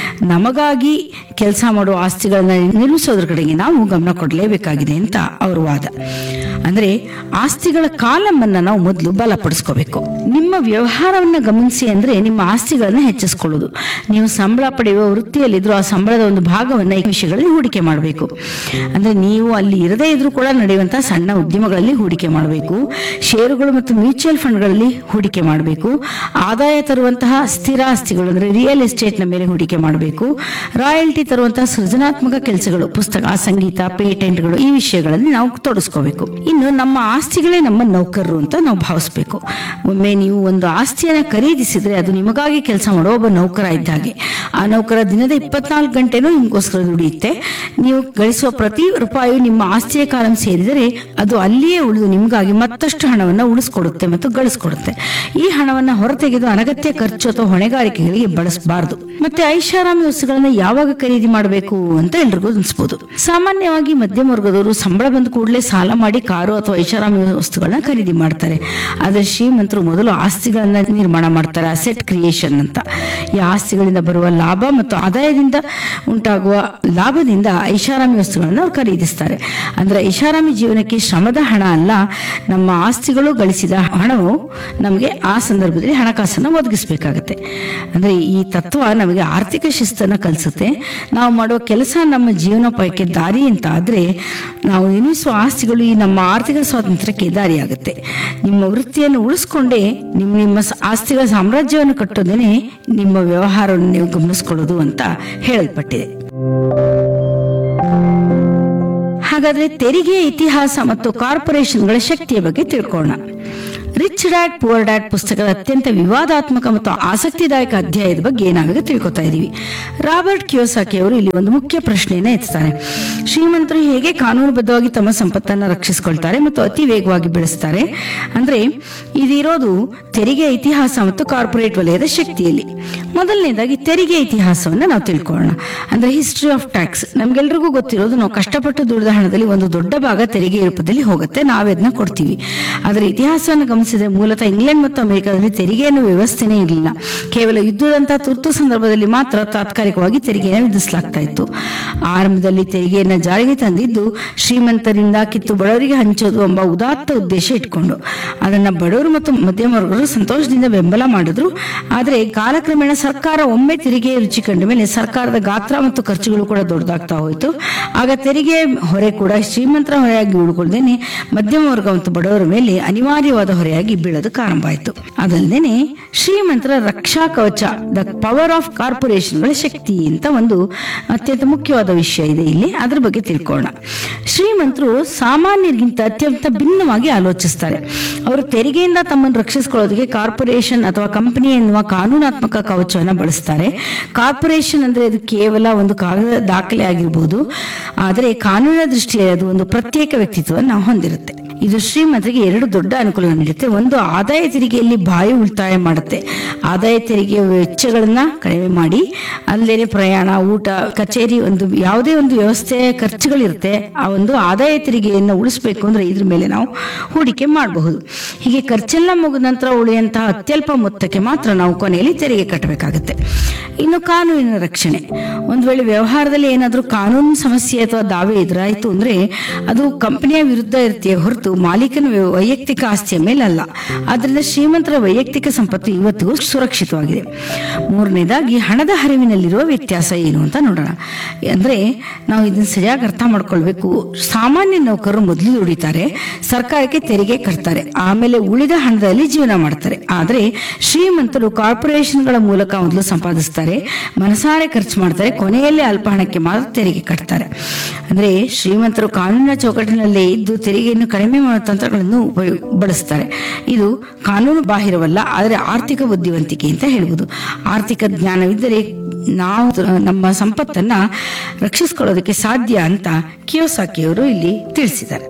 ನಮಗಾಗಿ ಕೆಲಸ ಮಾಡುವ ಆಸ್ತಿಗಳನ್ನ ನಿರ್ಮಿಸೋದ್ರ ಕಡೆಗೆ ನಾವು ಗಮನ ಕೊಡಲೇಬೇಕಾಗಿದೆ ಅಂತ ಅವ್ರ ವಾದ ಅಂದ್ರೆ ಆಸ್ತಿಗಳ ಕಾಲಮನ್ನ ನಾವು ಮೊದಲು ಬಲಪಡಿಸ್ಕೋಬೇಕು ನಿಮ್ಮ ವ್ಯವಹಾರವನ್ನ ಗಮನಿಸಿ ಅಂದ್ರೆ ನಿಮ್ಮ ಆಸ್ತಿಗಳನ್ನ ಹೆಚ್ಚಿಸ್ಕೊಳ್ಳೋದು ನೀವು ಸಂಬಳ ಪಡೆಯುವ ವೃತ್ತಿಯಲ್ಲಿದ್ರು ಆ ಸಂಬಳದ ಒಂದು ಭಾಗವನ್ನ ಈ ವಿಷಯಗಳಲ್ಲಿ ಹೂಡಿಕೆ ಮಾಡಬೇಕು ಅಂದ್ರೆ ನೀವು ಅಲ್ಲಿ ಇರದೇ ಇದ್ರೂ ಕೂಡ ನಡೆಯುವಂತಹ ಸಣ್ಣ ಉದ್ಯಮಗಳಲ್ಲಿ ಹೂಡಿಕೆ ಮಾಡಬೇಕು ಷೇರುಗಳು ಮತ್ತು ಮ್ಯೂಚುವಲ್ ಫಂಡ್ಗಳಲ್ಲಿ ಹೂಡಿಕೆ ಮಾಡಬೇಕು ಆದಾಯ ತರುವಂತಹ ಸ್ಥಿರ ಆಸ್ತಿಗಳು ಅಂದ್ರೆ ರಿಯಲ್ ಎಸ್ಟೇಟ್ ನ ಮೇಲೆ ಹೂಡಿಕೆ ಮಾಡಬೇಕು ರಾಯಲ್ಟಿ ತರುವಂತಹ ಸೃಜನಾತ್ಮಕ ಕೆಲಸಗಳು ಪುಸ್ತಕ ಸಂಗೀತ ಪೇಟೆಂಟ್ಗಳು ಈ ವಿಷಯಗಳಲ್ಲಿ ನಾವು ತೊಡಸ್ಕೋಬೇಕು ಇನ್ನು ನಮ್ಮ ಆಸ್ತಿಗಳೇ ನಮ್ಮ ನೌಕರರು ಅಂತ ನಾವು ಭಾವಿಸ್ಬೇಕು ಒಮ್ಮೆ ನೀವು ಒಂದು ಆಸ್ತಿಯನ್ನ ಖರೀದಿಸಿದ್ರೆ ಅದು ನಿಮಗಾಗಿ ಕೆಲಸ ಮಾಡೋ ಒಬ್ಬ ನೌಕರ ಇದ್ದ ಹಾಗೆ ಆ ನೌಕರ ದಿನದ ಇಪ್ಪತ್ನಾಲ್ಕು ಗಂಟೆನೂ ನಿಮಗೋಸ್ಕರ ದುಡಿಯುತ್ತೆ ನೀವು ಗಳಿಸುವ ಪ್ರತಿ ರೂಪಾಯಿ ನಿಮ್ಮ ಆಸ್ತಿಯ ಕಾಲಂ ಸೇರಿದರೆ ಅದು ಅಲ್ಲಿಯೇ ಉಳಿದು ನಿಮಗಾಗಿ ಮತ್ತಷ್ಟು ಹಣವನ್ನ ಉಳಿಸ್ಕೊಡುತ್ತೆ ಮತ್ತು ಗಳಿಸ್ಕೊಡುತ್ತೆ ಈ ಹಣವನ್ನ ಹೊರತೆಗೆದು ಅನಗತ್ಯ ಖರ್ಚು ಅಥವಾ ಹೊಣೆಗಾರಿಕೆಗಳಿಗೆ ಬಳಸಬಾರದು ಮತ್ತೆ ಐಷಾರಾಮಿ ವಸ್ತುಗಳನ್ನ ಯಾವಾಗ ಖರೀದಿ ಮಾಡಬೇಕು ಅಂತ ಎಲ್ರಿಗೂ ಅನ್ಸ್ಬೋದು ಸಾಮಾನ್ಯವಾಗಿ ಮಧ್ಯಮ ವರ್ಗದವರು ಸಂಬಳ ಬಂದ ಕೂಡಲೇ ಸಾಲ ಮಾಡಿ ಕಾರು ಅಥವಾ ಐಷಾರಾಮಿ ವಸ್ತುಗಳನ್ನ ಖರೀದಿ ಮಾಡ್ತಾರೆ ಆದ್ರೆ ಶ್ರೀಮಂತರು ಮೊದಲು ಆಸ್ತಿಗಳನ್ನ ನಿರ್ಮಾಣ ಮಾಡ್ತಾರೆ ಅಸೆಟ್ ಕ್ರಿಯೇಷನ್ ಅಂತ ಈ ಆಸ್ತಿಗಳಿಂದ ಬರುವ ಲಾಭ ಮತ್ತು ಆದಾಯದಿಂದ ಉಂಟಾಗುವ ಲಾಭದಿಂದ ಐಷಾರಾಮಿ ವಸ್ತುಗಳನ್ನ ಅವ್ರು ಖರೀದಿಸ್ತಾರೆ ಅಂದ್ರೆ ಐಷಾರಾಮಿ ಜೀವನಕ್ಕೆ ಶ್ರಮದ ಹಣ ಅಲ್ಲ ನಮ್ಮ ಆಸ್ತಿಗಳು ಗಳಿಸಿದ ಹಣವು ನಮಗೆ ಆ ಸಂದರ್ಭದಲ್ಲಿ ಹಣಕಾಸನ್ನು ಒದಗಿಸಬೇಕಾಗತ್ತೆ ಅಂದ್ರೆ ಈ ತತ್ವ ನಮಗೆ ಆರ್ಥಿಕ ಶಿಸ್ತನ್ನ ಕಲಿಸುತ್ತೆ ನಾವು ಮಾಡುವ ಕೆಲಸ ನಮ್ಮ ಜೀವನೋಪಾಯಕ್ಕೆ ದಾರಿ ಅಂತ ಆದ್ರೆ ನಾವು ನಿರ್ಮಿಸುವ ಆಸ್ತಿಗಳು ಈ ನಮ್ಮ ಆರ್ಥಿಕ ಸ್ವಾತಂತ್ರ್ಯಕ್ಕೆ ದಾರಿಯಾಗುತ್ತೆ ನಿಮ್ಮ ವೃತ್ತಿಯನ್ನು ಉಳಿಸ್ಕೊಂಡೇ ನಿಮ್ಮ ನಿಮ್ಮ ಸ- ಆಸ್ತಿಗಳ ಸಾಮ್ರಾಜ್ಯವನ್ನು ಕಟ್ಟೋದೇನೆ ನಿಮ್ಮ ವ್ಯವಹಾರವನ್ನು ನೀವು ಗಮನಿಸ್ಕೊಳ್ಳೋದು ಅಂತ ಹೇಳಲ್ಪಟ್ಟಿದೆ ಹಾಗಾದ್ರೆ ತೆರಿಗೆ ಇತಿಹಾಸ ಮತ್ತು ಕಾರ್ಪೊರೇಷನ್ಗಳ ಶಕ್ತಿಯ ಬಗ್ಗೆ ತಿಳ್ಕೊಳ್ಳೋಣ ರಿಚ್ ಡ್ಯಾಡ್ ಪುವರ್ ಡ್ಯಾಡ್ ಪುಸ್ತಕದ ಅತ್ಯಂತ ವಿವಾದಾತ್ಮಕ ಮತ್ತು ಆಸಕ್ತಿದಾಯಕ ಅಧ್ಯಾಯದ ಬಗ್ಗೆ ನಾವೀಗ ತಿಳ್ಕೊತಾ ಇದೀವಿ ರಾಬರ್ಟ್ ಕಿಯೋಸಾಕಿ ಅವರು ಇಲ್ಲಿ ಒಂದು ಮುಖ್ಯ ಪ್ರಶ್ನೆಯನ್ನ ಎತ್ತಾರೆ ಶ್ರೀಮಂತರು ಹೇಗೆ ಕಾನೂನುಬದ್ಧವಾಗಿ ತಮ್ಮ ಸಂಪತ್ತನ್ನ ರಕ್ಷಿಸಿಕೊಳ್ತಾರೆ ಮತ್ತು ಅತಿ ವೇಗವಾಗಿ ಬೆಳೆಸ್ತಾರೆ ಅಂದ್ರೆ ಇದಿರೋದು ತೆರಿಗೆ ಇತಿಹಾಸ ಮತ್ತು ಕಾರ್ಪೊರೇಟ್ ವಲಯದ ಶಕ್ತಿಯಲ್ಲಿ ಮೊದಲನೇದಾಗಿ ತೆರಿಗೆ ಇತಿಹಾಸವನ್ನ ನಾವು ತಿಳ್ಕೊಳ್ಳೋಣ ಅಂದ್ರೆ ಹಿಸ್ಟ್ರಿ ಆಫ್ ಟ್ಯಾಕ್ಸ್ ನಮ್ಗೆಲ್ರಿಗೂ ಗೊತ್ತಿರೋದು ನಾವು ಕಷ್ಟಪಟ್ಟು ದುಡಿದ ಹಣದಲ್ಲಿ ಒಂದು ದೊಡ್ಡ ಭಾಗ ತೆರಿಗೆ ರೂಪದಲ್ಲಿ ಹೋಗುತ್ತೆ ನಾವೇ ಅದನ್ನ ಕೊಡ್ತೀವಿ ಅದರ ಇತಿಹಾಸವನ್ನು ಗಮನಿಸಿದ್ರೆ ಮೂಲತಃ ಇಂಗ್ಲೆಂಡ್ ಮತ್ತು ಅಮೆರಿಕದಲ್ಲಿ ತೆರಿಗೆ ಅನ್ನೋ ವ್ಯವಸ್ಥೆನೇ ಇರಲಿಲ್ಲ ಕೇವಲ ಯುದ್ಧದಂತಹ ತುರ್ತು ಸಂದರ್ಭದಲ್ಲಿ ಮಾತ್ರ ತಾತ್ಕಾಲಿಕವಾಗಿ ತೆರಿಗೆಯನ್ನು ವಿಧಿಸಲಾಗ್ತಾ ಇತ್ತು ಆರಂಭದಲ್ಲಿ ತೆರಿಗೆಯನ್ನ ಜಾರಿಗೆ ತಂದಿದ್ದು ಶ್ರೀಮಂತರಿಂದ ಕಿತ್ತು ಬಡವರಿಗೆ ಹಂಚೋದು ಎಂಬ ಉದಾತ್ತ ಉದ್ದೇಶ ಇಟ್ಕೊಂಡು ಅದನ್ನ ಬಡವರು ಮತ್ತು ಮಧ್ಯಮ ವರ್ಗರು ಸಂತೋಷದಿಂದ ಬೆಂಬಲ ಮಾಡಿದ್ರು ಆದ್ರೆ ಕಾಲಕ್ರಮೇಣ ಸರ್ಕಾರ ಒಮ್ಮೆ ತೆರಿಗೆ ರುಚಿ ಕಂಡ ಮೇಲೆ ಸರ್ಕಾರದ ಗಾತ್ರ ಮತ್ತು ಖರ್ಚುಗಳು ಕೂಡ ದೊಡ್ಡದಾಗ್ತಾ ಹೋಯಿತು ಆಗ ತೆರಿಗೆ ಹೊರೆ ಕೂಡ ಶ್ರೀಮಂತರ ಹೊರೆಯಾಗಿ ಉಳ್ಕೊಳ್ದೇನೆ ಮಧ್ಯಮ ವರ್ಗ ಮತ್ತು ಬಡವರ ಮೇಲೆ ಅನಿವಾರ್ಯವಾದ ಹೊರೆಯಾಗಿ ಬೀಳೋದಕ್ಕೆ ಆರಂಭ ಆಯಿತು ಅದಲ್ಲದೆ ಶ್ರೀಮಂತರ ರಕ್ಷಾ ಕವಚ ದ ಪವರ್ ಆಫ್ ಕಾರ್ಪೊರೇಷನ್ಗಳ ಶಕ್ತಿ ಅಂತ ಒಂದು ಅತ್ಯಂತ ಮುಖ್ಯವಾದ ವಿಷಯ ಇದೆ ಇಲ್ಲಿ ಅದ್ರ ಬಗ್ಗೆ ತಿಳ್ಕೊಳ್ಳೋಣ ಶ್ರೀಮಂತರು ಸಾಮಾನ್ಯರಿಗಿಂತ ಅತ್ಯಂತ ಭಿನ್ನವಾಗಿ ಆಲೋಚಿಸ್ತಾರೆ ಅವರು ತೆರಿಗೆಯಿಂದ ತಮ್ಮನ್ನು ರಕ್ಷಿಸಿಕೊಳ್ಳೋದಕ್ಕೆ ಕಾರ್ಪೊರೇಷನ್ ಅಥವಾ ಕಂಪನಿ ಎನ್ನುವ ಕಾನೂನಾತ್ಮಕ ಕವಚವನ್ನು ಬಳಸ್ತಾರೆ ಕಾರ್ಪೊರೇಷನ್ ಅಂದ್ರೆ ಅದು ಕೇವಲ ಒಂದು ಕಾಗದ ದಾಖಲೆ ಆಗಿರ್ಬೋದು ಆದರೆ ಕಾನೂನಿನ ದೃಷ್ಟಿಯಲ್ಲಿ ಅದು ಒಂದು ಪ್ರತ್ಯೇಕ ವ್ಯಕ್ತಿತ್ವವನ್ನು ಹೊಂದಿರುತ್ತೆ ಇದು ಶ್ರೀಮಂತರಿಗೆ ಎರಡು ದೊಡ್ಡ ಅನುಕೂಲ ನೀಡುತ್ತೆ ಒಂದು ಆದಾಯ ತೆರಿಗೆಯಲ್ಲಿ ಭಾರಿ ಉಳಿತಾಯ ಮಾಡುತ್ತೆ ಆದಾಯ ತೆರಿಗೆಯ ವೆಚ್ಚಗಳನ್ನ ಕಡಿಮೆ ಮಾಡಿ ಅಲ್ಲದೆ ಪ್ರಯಾಣ ಊಟ ಕಚೇರಿ ಒಂದು ಯಾವುದೇ ಒಂದು ವ್ಯವಸ್ಥೆಯ ಖರ್ಚುಗಳಿರುತ್ತೆ ಆ ಒಂದು ಆದಾಯ ತೆರಿಗೆಯನ್ನು ಉಳಿಸಬೇಕು ಅಂದ್ರೆ ಇದ್ರ ಮೇಲೆ ನಾವು ಹೂಡಿಕೆ ಮಾಡಬಹುದು ಹೀಗೆ ಖರ್ಚೆಲ್ಲ ಮುಗಿದ ನಂತರ ಉಳಿಯುವಂತಹ ಅತ್ಯಲ್ಪ ಮೊತ್ತಕ್ಕೆ ಮಾತ್ರ ನಾವು ಕೊನೆಯಲ್ಲಿ ತೆರಿಗೆ ಕಟ್ಟಬೇಕಾಗುತ್ತೆ ಇನ್ನು ಕಾನೂನಿನ ರಕ್ಷಣೆ ಒಂದು ವೇಳೆ ವ್ಯವಹಾರದಲ್ಲಿ ಏನಾದರೂ ಕಾನೂನು ಸಮಸ್ಯೆ ಅಥವಾ ದಾವೆ ಎದುರಾಯಿತು ಅಂದ್ರೆ ಅದು ಕಂಪನಿಯ ವಿರುದ್ಧ ಇರ್ತೀಯ ಹೊರತು ಅದು ಮಾಲೀಕನ ವ್ಯ- ವೈಯಕ್ತಿಕ ಆಸ್ತಿಯ ಮೇಲಲ್ಲ ಆದ್ರಿಂದ ಶ್ರೀಮಂತರ ವೈಯಕ್ತಿಕ ಸಂಪತ್ತು ಇವತ್ತಿಗೂ ಸುರಕ್ಷಿತವಾಗಿದೆ ಮೂರನೇದಾಗಿ ಹಣದ ಹರಿವಿನಲ್ಲಿರುವ ವ್ಯತ್ಯಾಸ ಏನು ಅಂತ ನೋಡೋಣ ಅಂದ್ರೆ ನಾವು ಇದನ್ನ ಸರಿಯಾಗಿ ಅರ್ಥ ಮಾಡ್ಕೊಳ್ಬೇಕು ಸಾಮಾನ್ಯ ನೌಕರರು ಮೊದಲು ದುಡಿತಾರೆ ಸರ್ಕಾರಕ್ಕೆ ತೆರಿಗೆ ಕಟ್ತಾರೆ ಆಮೇಲೆ ಉಳಿದ ಹಣದಲ್ಲಿ ಜೀವನ ಮಾಡ್ತಾರೆ ಆದ್ರೆ ಶ್ರೀಮಂತರು ಕಾರ್ಪೊರೇಷನ್ಗಳ ಮೂಲಕ ಮೊದಲು ಸಂಪಾದಿಸ್ತಾರೆ ಮನಸಾರೆ ಖರ್ಚು ಮಾಡ್ತಾರೆ ಕೊನೆಯಲ್ಲಿ ಅಲ್ಪ ಹಣಕ್ಕೆ ಮಾತ್ರ ತೆರಿಗೆ ಕಟ್ತಾರೆ ಅಂದ್ರೆ ಶ್ರೀಮಂತರು ಕಾನೂನಿನ ಚೌಕಟ್ಟಿನಲ್ಲೇ ಇದ್ದು ತೆರಿಗೆಯನ್ನು ಕಡಿಮೆ ಮಾಡುವ ತಂತ್ರಗಳನ್ನು ಉಪಯೋಗ ಬಳಸ್ತಾರೆ ಇದು ಕಾನೂನು ಬಾಹಿರವಲ್ಲ ಆದರೆ ಆರ್ಥಿಕ ಬುದ್ಧಿವಂತಿಕೆ ಅಂತ ಹೇಳ್ಬೋದು ಆರ್ಥಿಕ ಜ್ಞಾನವಿದ್ದರೆ ನಾವು ನಮ್ಮ ಸಂಪತ್ತನ್ನ ರಕ್ಷಿಸ್ಕೊಳ್ಳೋದಕ್ಕೆ ಸಾಧ್ಯ ಅಂತ ಕಿಯೋಸಾಕಿಯವರು ಇಲ್ಲಿ ತಿಳಿಸಿದ್ದಾರೆ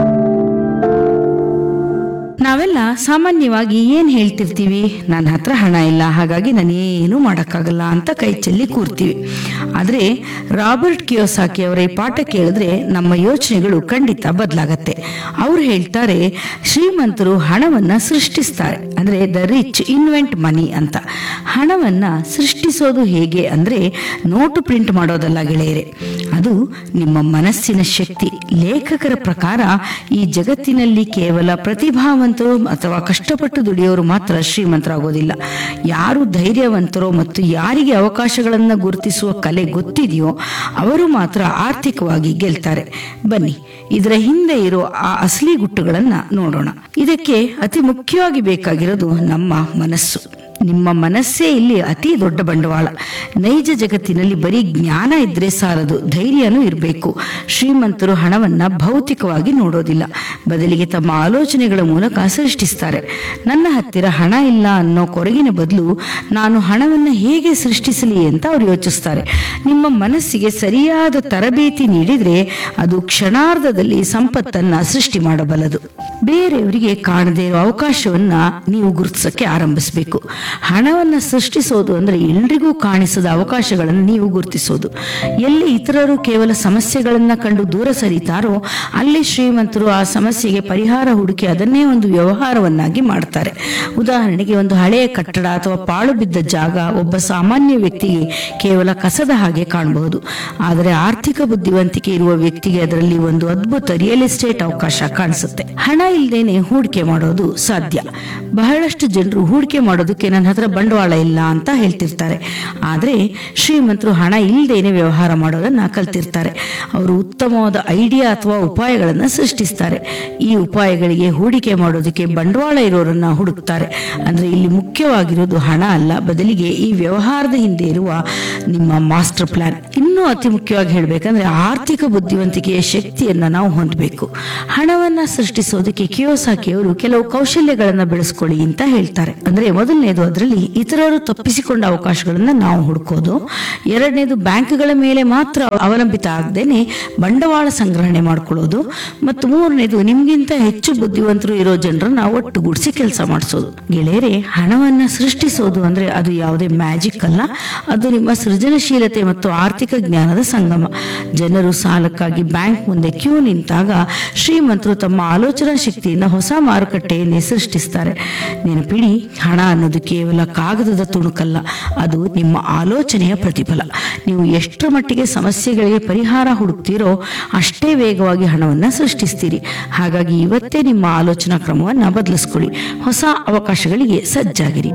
ನಾವೆಲ್ಲ ಸಾಮಾನ್ಯವಾಗಿ ಏನ್ ಹೇಳ್ತಿರ್ತೀವಿ ನನ್ನ ಹತ್ರ ಹಣ ಇಲ್ಲ ಹಾಗಾಗಿ ನಾನು ಏನು ಮಾಡೋಕ್ಕಾಗಲ್ಲ ಅಂತ ಕೈ ಚೆಲ್ಲಿ ಕೂರ್ತೀವಿ ಆದ್ರೆ ರಾಬರ್ಟ್ ಕಿಯೋಸಾಕಿ ಅವರ ಈ ಪಾಠ ಕೇಳಿದ್ರೆ ನಮ್ಮ ಯೋಚನೆಗಳು ಖಂಡಿತ ಬದಲಾಗತ್ತೆ ಅವ್ರು ಹೇಳ್ತಾರೆ ಶ್ರೀಮಂತರು ಹಣವನ್ನ ಸೃಷ್ಟಿಸ್ತಾರೆ ಅಂದ್ರೆ ದ ರಿಚ್ ಇನ್ವೆಂಟ್ ಮನಿ ಅಂತ ಹಣವನ್ನ ಸೃಷ್ಟಿಸೋದು ಹೇಗೆ ಅಂದ್ರೆ ನೋಟು ಪ್ರಿಂಟ್ ಮಾಡೋದಲ್ಲ ಗೆಳೆಯರೆ ಅದು ನಿಮ್ಮ ಮನಸ್ಸಿನ ಶಕ್ತಿ ಲೇಖಕರ ಪ್ರಕಾರ ಈ ಜಗತ್ತಿನಲ್ಲಿ ಕೇವಲ ಪ್ರತಿಭಾವಂತರು ಅಥವಾ ಕಷ್ಟಪಟ್ಟು ದುಡಿಯೋರು ಮಾತ್ರ ಶ್ರೀಮಂತರಾಗೋದಿಲ್ಲ ಯಾರು ಧೈರ್ಯವಂತರೋ ಮತ್ತು ಯಾರಿಗೆ ಅವಕಾಶಗಳನ್ನು ಗುರುತಿಸುವ ಕಲೆ ಗೊತ್ತಿದೆಯೋ ಅವರು ಮಾತ್ರ ಆರ್ಥಿಕವಾಗಿ ಗೆಲ್ತಾರೆ ಬನ್ನಿ ಇದರ ಹಿಂದೆ ಇರೋ ಆ ಅಸಲಿ ಗುಟ್ಟುಗಳನ್ನ ನೋಡೋಣ ಇದಕ್ಕೆ ಅತಿ ಮುಖ್ಯವಾಗಿ ಬೇಕಾಗಿರೋದು ನಮ್ಮ ಮನಸ್ಸು ನಿಮ್ಮ ಮನಸ್ಸೇ ಇಲ್ಲಿ ಅತಿ ದೊಡ್ಡ ಬಂಡವಾಳ ನೈಜ ಜಗತ್ತಿನಲ್ಲಿ ಬರೀ ಜ್ಞಾನ ಇದ್ರೆ ಸಾಲದು ಧೈರ್ಯನೂ ಇರಬೇಕು ಶ್ರೀಮಂತರು ಹಣವನ್ನ ಭೌತಿಕವಾಗಿ ನೋಡೋದಿಲ್ಲ ಬದಲಿಗೆ ತಮ್ಮ ಆಲೋಚನೆಗಳ ಮೂಲಕ ಸೃಷ್ಟಿಸ್ತಾರೆ ನನ್ನ ಹತ್ತಿರ ಹಣ ಇಲ್ಲ ಅನ್ನೋ ಕೊರಗಿನ ಬದಲು ನಾನು ಹಣವನ್ನ ಹೇಗೆ ಸೃಷ್ಟಿಸಲಿ ಅಂತ ಅವ್ರು ಯೋಚಿಸ್ತಾರೆ ನಿಮ್ಮ ಮನಸ್ಸಿಗೆ ಸರಿಯಾದ ತರಬೇತಿ ನೀಡಿದ್ರೆ ಅದು ಕ್ಷಣಾರ್ಧದಲ್ಲಿ ಸಂಪತ್ತನ್ನ ಸೃಷ್ಟಿ ಮಾಡಬಲ್ಲದು ಬೇರೆಯವರಿಗೆ ಕಾಣದೇ ಇರೋ ಅವಕಾಶವನ್ನ ನೀವು ಗುರುತಿಸಕ್ಕೆ ಆರಂಭಿಸಬೇಕು ಹಣವನ್ನ ಸೃಷ್ಟಿಸೋದು ಅಂದ್ರೆ ಎಲ್ರಿಗೂ ಕಾಣಿಸದ ಅವಕಾಶಗಳನ್ನು ನೀವು ಗುರುತಿಸೋದು ಎಲ್ಲಿ ಇತರರು ಕೇವಲ ಸಮಸ್ಯೆಗಳನ್ನ ಕಂಡು ದೂರ ಸರಿತಾರೋ ಅಲ್ಲಿ ಶ್ರೀಮಂತರು ಆ ಸಮಸ್ಯೆಗೆ ಪರಿಹಾರ ಹುಡುಕಿ ಅದನ್ನೇ ಒಂದು ವ್ಯವಹಾರವನ್ನಾಗಿ ಮಾಡ್ತಾರೆ ಉದಾಹರಣೆಗೆ ಒಂದು ಹಳೆಯ ಕಟ್ಟಡ ಅಥವಾ ಪಾಳು ಬಿದ್ದ ಜಾಗ ಒಬ್ಬ ಸಾಮಾನ್ಯ ವ್ಯಕ್ತಿಗೆ ಕೇವಲ ಕಸದ ಹಾಗೆ ಕಾಣಬಹುದು ಆದರೆ ಆರ್ಥಿಕ ಬುದ್ಧಿವಂತಿಕೆ ಇರುವ ವ್ಯಕ್ತಿಗೆ ಅದರಲ್ಲಿ ಒಂದು ಅದ್ಭುತ ರಿಯಲ್ ಎಸ್ಟೇಟ್ ಅವಕಾಶ ಕಾಣಿಸುತ್ತೆ ಹಣ ಇಲ್ದೇನೆ ಹೂಡಿಕೆ ಮಾಡೋದು ಸಾಧ್ಯ ಬಹಳಷ್ಟು ಜನರು ಹೂಡಿಕೆ ಮಾಡೋದಕ್ಕೆ ನನ್ನ ಹತ್ರ ಬಂಡವಾಳ ಇಲ್ಲ ಅಂತ ಹೇಳ್ತಿರ್ತಾರೆ ಆದ್ರೆ ಶ್ರೀಮಂತರು ಹಣ ಇಲ್ದೇನೆ ವ್ಯವಹಾರ ಮಾಡೋದನ್ನ ಕಲ್ತಿರ್ತಾರೆ ಅವರು ಉತ್ತಮವಾದ ಐಡಿಯಾ ಅಥವಾ ಉಪಾಯಗಳನ್ನ ಸೃಷ್ಟಿಸ್ತಾರೆ ಈ ಉಪಾಯಗಳಿಗೆ ಹೂಡಿಕೆ ಮಾಡೋದಕ್ಕೆ ಬಂಡವಾಳ ಇರೋರನ್ನ ಹುಡುಕ್ತಾರೆ ಅಂದ್ರೆ ಇಲ್ಲಿ ಮುಖ್ಯವಾಗಿರೋದು ಹಣ ಅಲ್ಲ ಬದಲಿಗೆ ಈ ವ್ಯವಹಾರದ ಹಿಂದೆ ಇರುವ ನಿಮ್ಮ ಮಾಸ್ಟರ್ ಪ್ಲಾನ್ ಇನ್ನೂ ಅತಿ ಮುಖ್ಯವಾಗಿ ಹೇಳ್ಬೇಕಂದ್ರೆ ಆರ್ಥಿಕ ಬುದ್ಧಿವಂತಿಕೆಯ ಶಕ್ತಿಯನ್ನ ನಾವು ಹೊಂದಬೇಕು ಹಣವನ್ನ ಸೃಷ್ಟಿಸೋದಕ್ಕೆ ಕಿಯೋಸಾಕಿ ಅವರು ಕೆಲವು ಕೌಶಲ್ಯಗಳನ್ನ ಬೆಳೆಸ್ಕೊಳ್ಳಿ ಅಂತ ಹೇಳ್ತಾರೆ ಅಂದ್ರೆ ಮೊದಲನೇದು ಅದರಲ್ಲಿ ಇತರರು ತಪ್ಪಿಸಿಕೊಂಡ ಅವಕಾಶಗಳನ್ನ ನಾವು ಹುಡುಕೋದು ಎರಡನೇದು ಬ್ಯಾಂಕ್ಗಳ ಮೇಲೆ ಮಾತ್ರ ಅವಲಂಬಿತ ಆಗದೇನೆ ಬಂಡವಾಳ ಸಂಗ್ರಹಣೆ ಮಾಡ್ಕೊಳ್ಳೋದು ಮತ್ತು ಮೂರನೇದು ನಿಮ್ಗಿಂತ ಹೆಚ್ಚು ಬುದ್ಧಿವಂತರು ಇರೋ ಜನರನ್ನ ಒಟ್ಟುಗೂಡಿಸಿ ಕೆಲಸ ಮಾಡಿಸೋದು ಗೆಳೆಯರೆ ಹಣವನ್ನ ಸೃಷ್ಟಿಸೋದು ಅಂದ್ರೆ ಅದು ಯಾವುದೇ ಮ್ಯಾಜಿಕ್ ಅಲ್ಲ ಅದು ನಿಮ್ಮ ಸೃಜನಶೀಲತೆ ಮತ್ತು ಆರ್ಥಿಕ ಜ್ಞಾನದ ಸಂಗಮ ಜನರು ಸಾಲಕ್ಕಾಗಿ ಬ್ಯಾಂಕ್ ಮುಂದೆ ಕ್ಯೂ ನಿಂತಾಗ ಶ್ರೀಮಂತರು ತಮ್ಮ ಆಲೋಚನಾ ಶಕ್ತಿಯಿಂದ ಹೊಸ ಮಾರುಕಟ್ಟೆಯನ್ನೇ ಸೃಷ್ಟಿಸ್ತಾರೆ ನೆನಪಿಡಿ ಹಣ ಅನ್ನೋದು ಕೇವಲ ಕಾಗದದ ತುಣುಕಲ್ಲ ಅದು ನಿಮ್ಮ ಆಲೋಚನೆಯ ಪ್ರತಿಫಲ ನೀವು ಎಷ್ಟರ ಮಟ್ಟಿಗೆ ಸಮಸ್ಯೆಗಳಿಗೆ ಪರಿಹಾರ ಹುಡುಕ್ತೀರೋ ಅಷ್ಟೇ ವೇಗವಾಗಿ ಹಣವನ್ನ ಸೃಷ್ಟಿಸ್ತೀರಿ ಹಾಗಾಗಿ ಇವತ್ತೇ ನಿಮ್ಮ ಆಲೋಚನಾ ಕ್ರಮವನ್ನ ಬದಲಿಸ್ಕೊಳ್ಳಿ ಹೊಸ ಅವಕಾಶಗಳಿಗೆ ಸಜ್ಜಾಗಿರಿ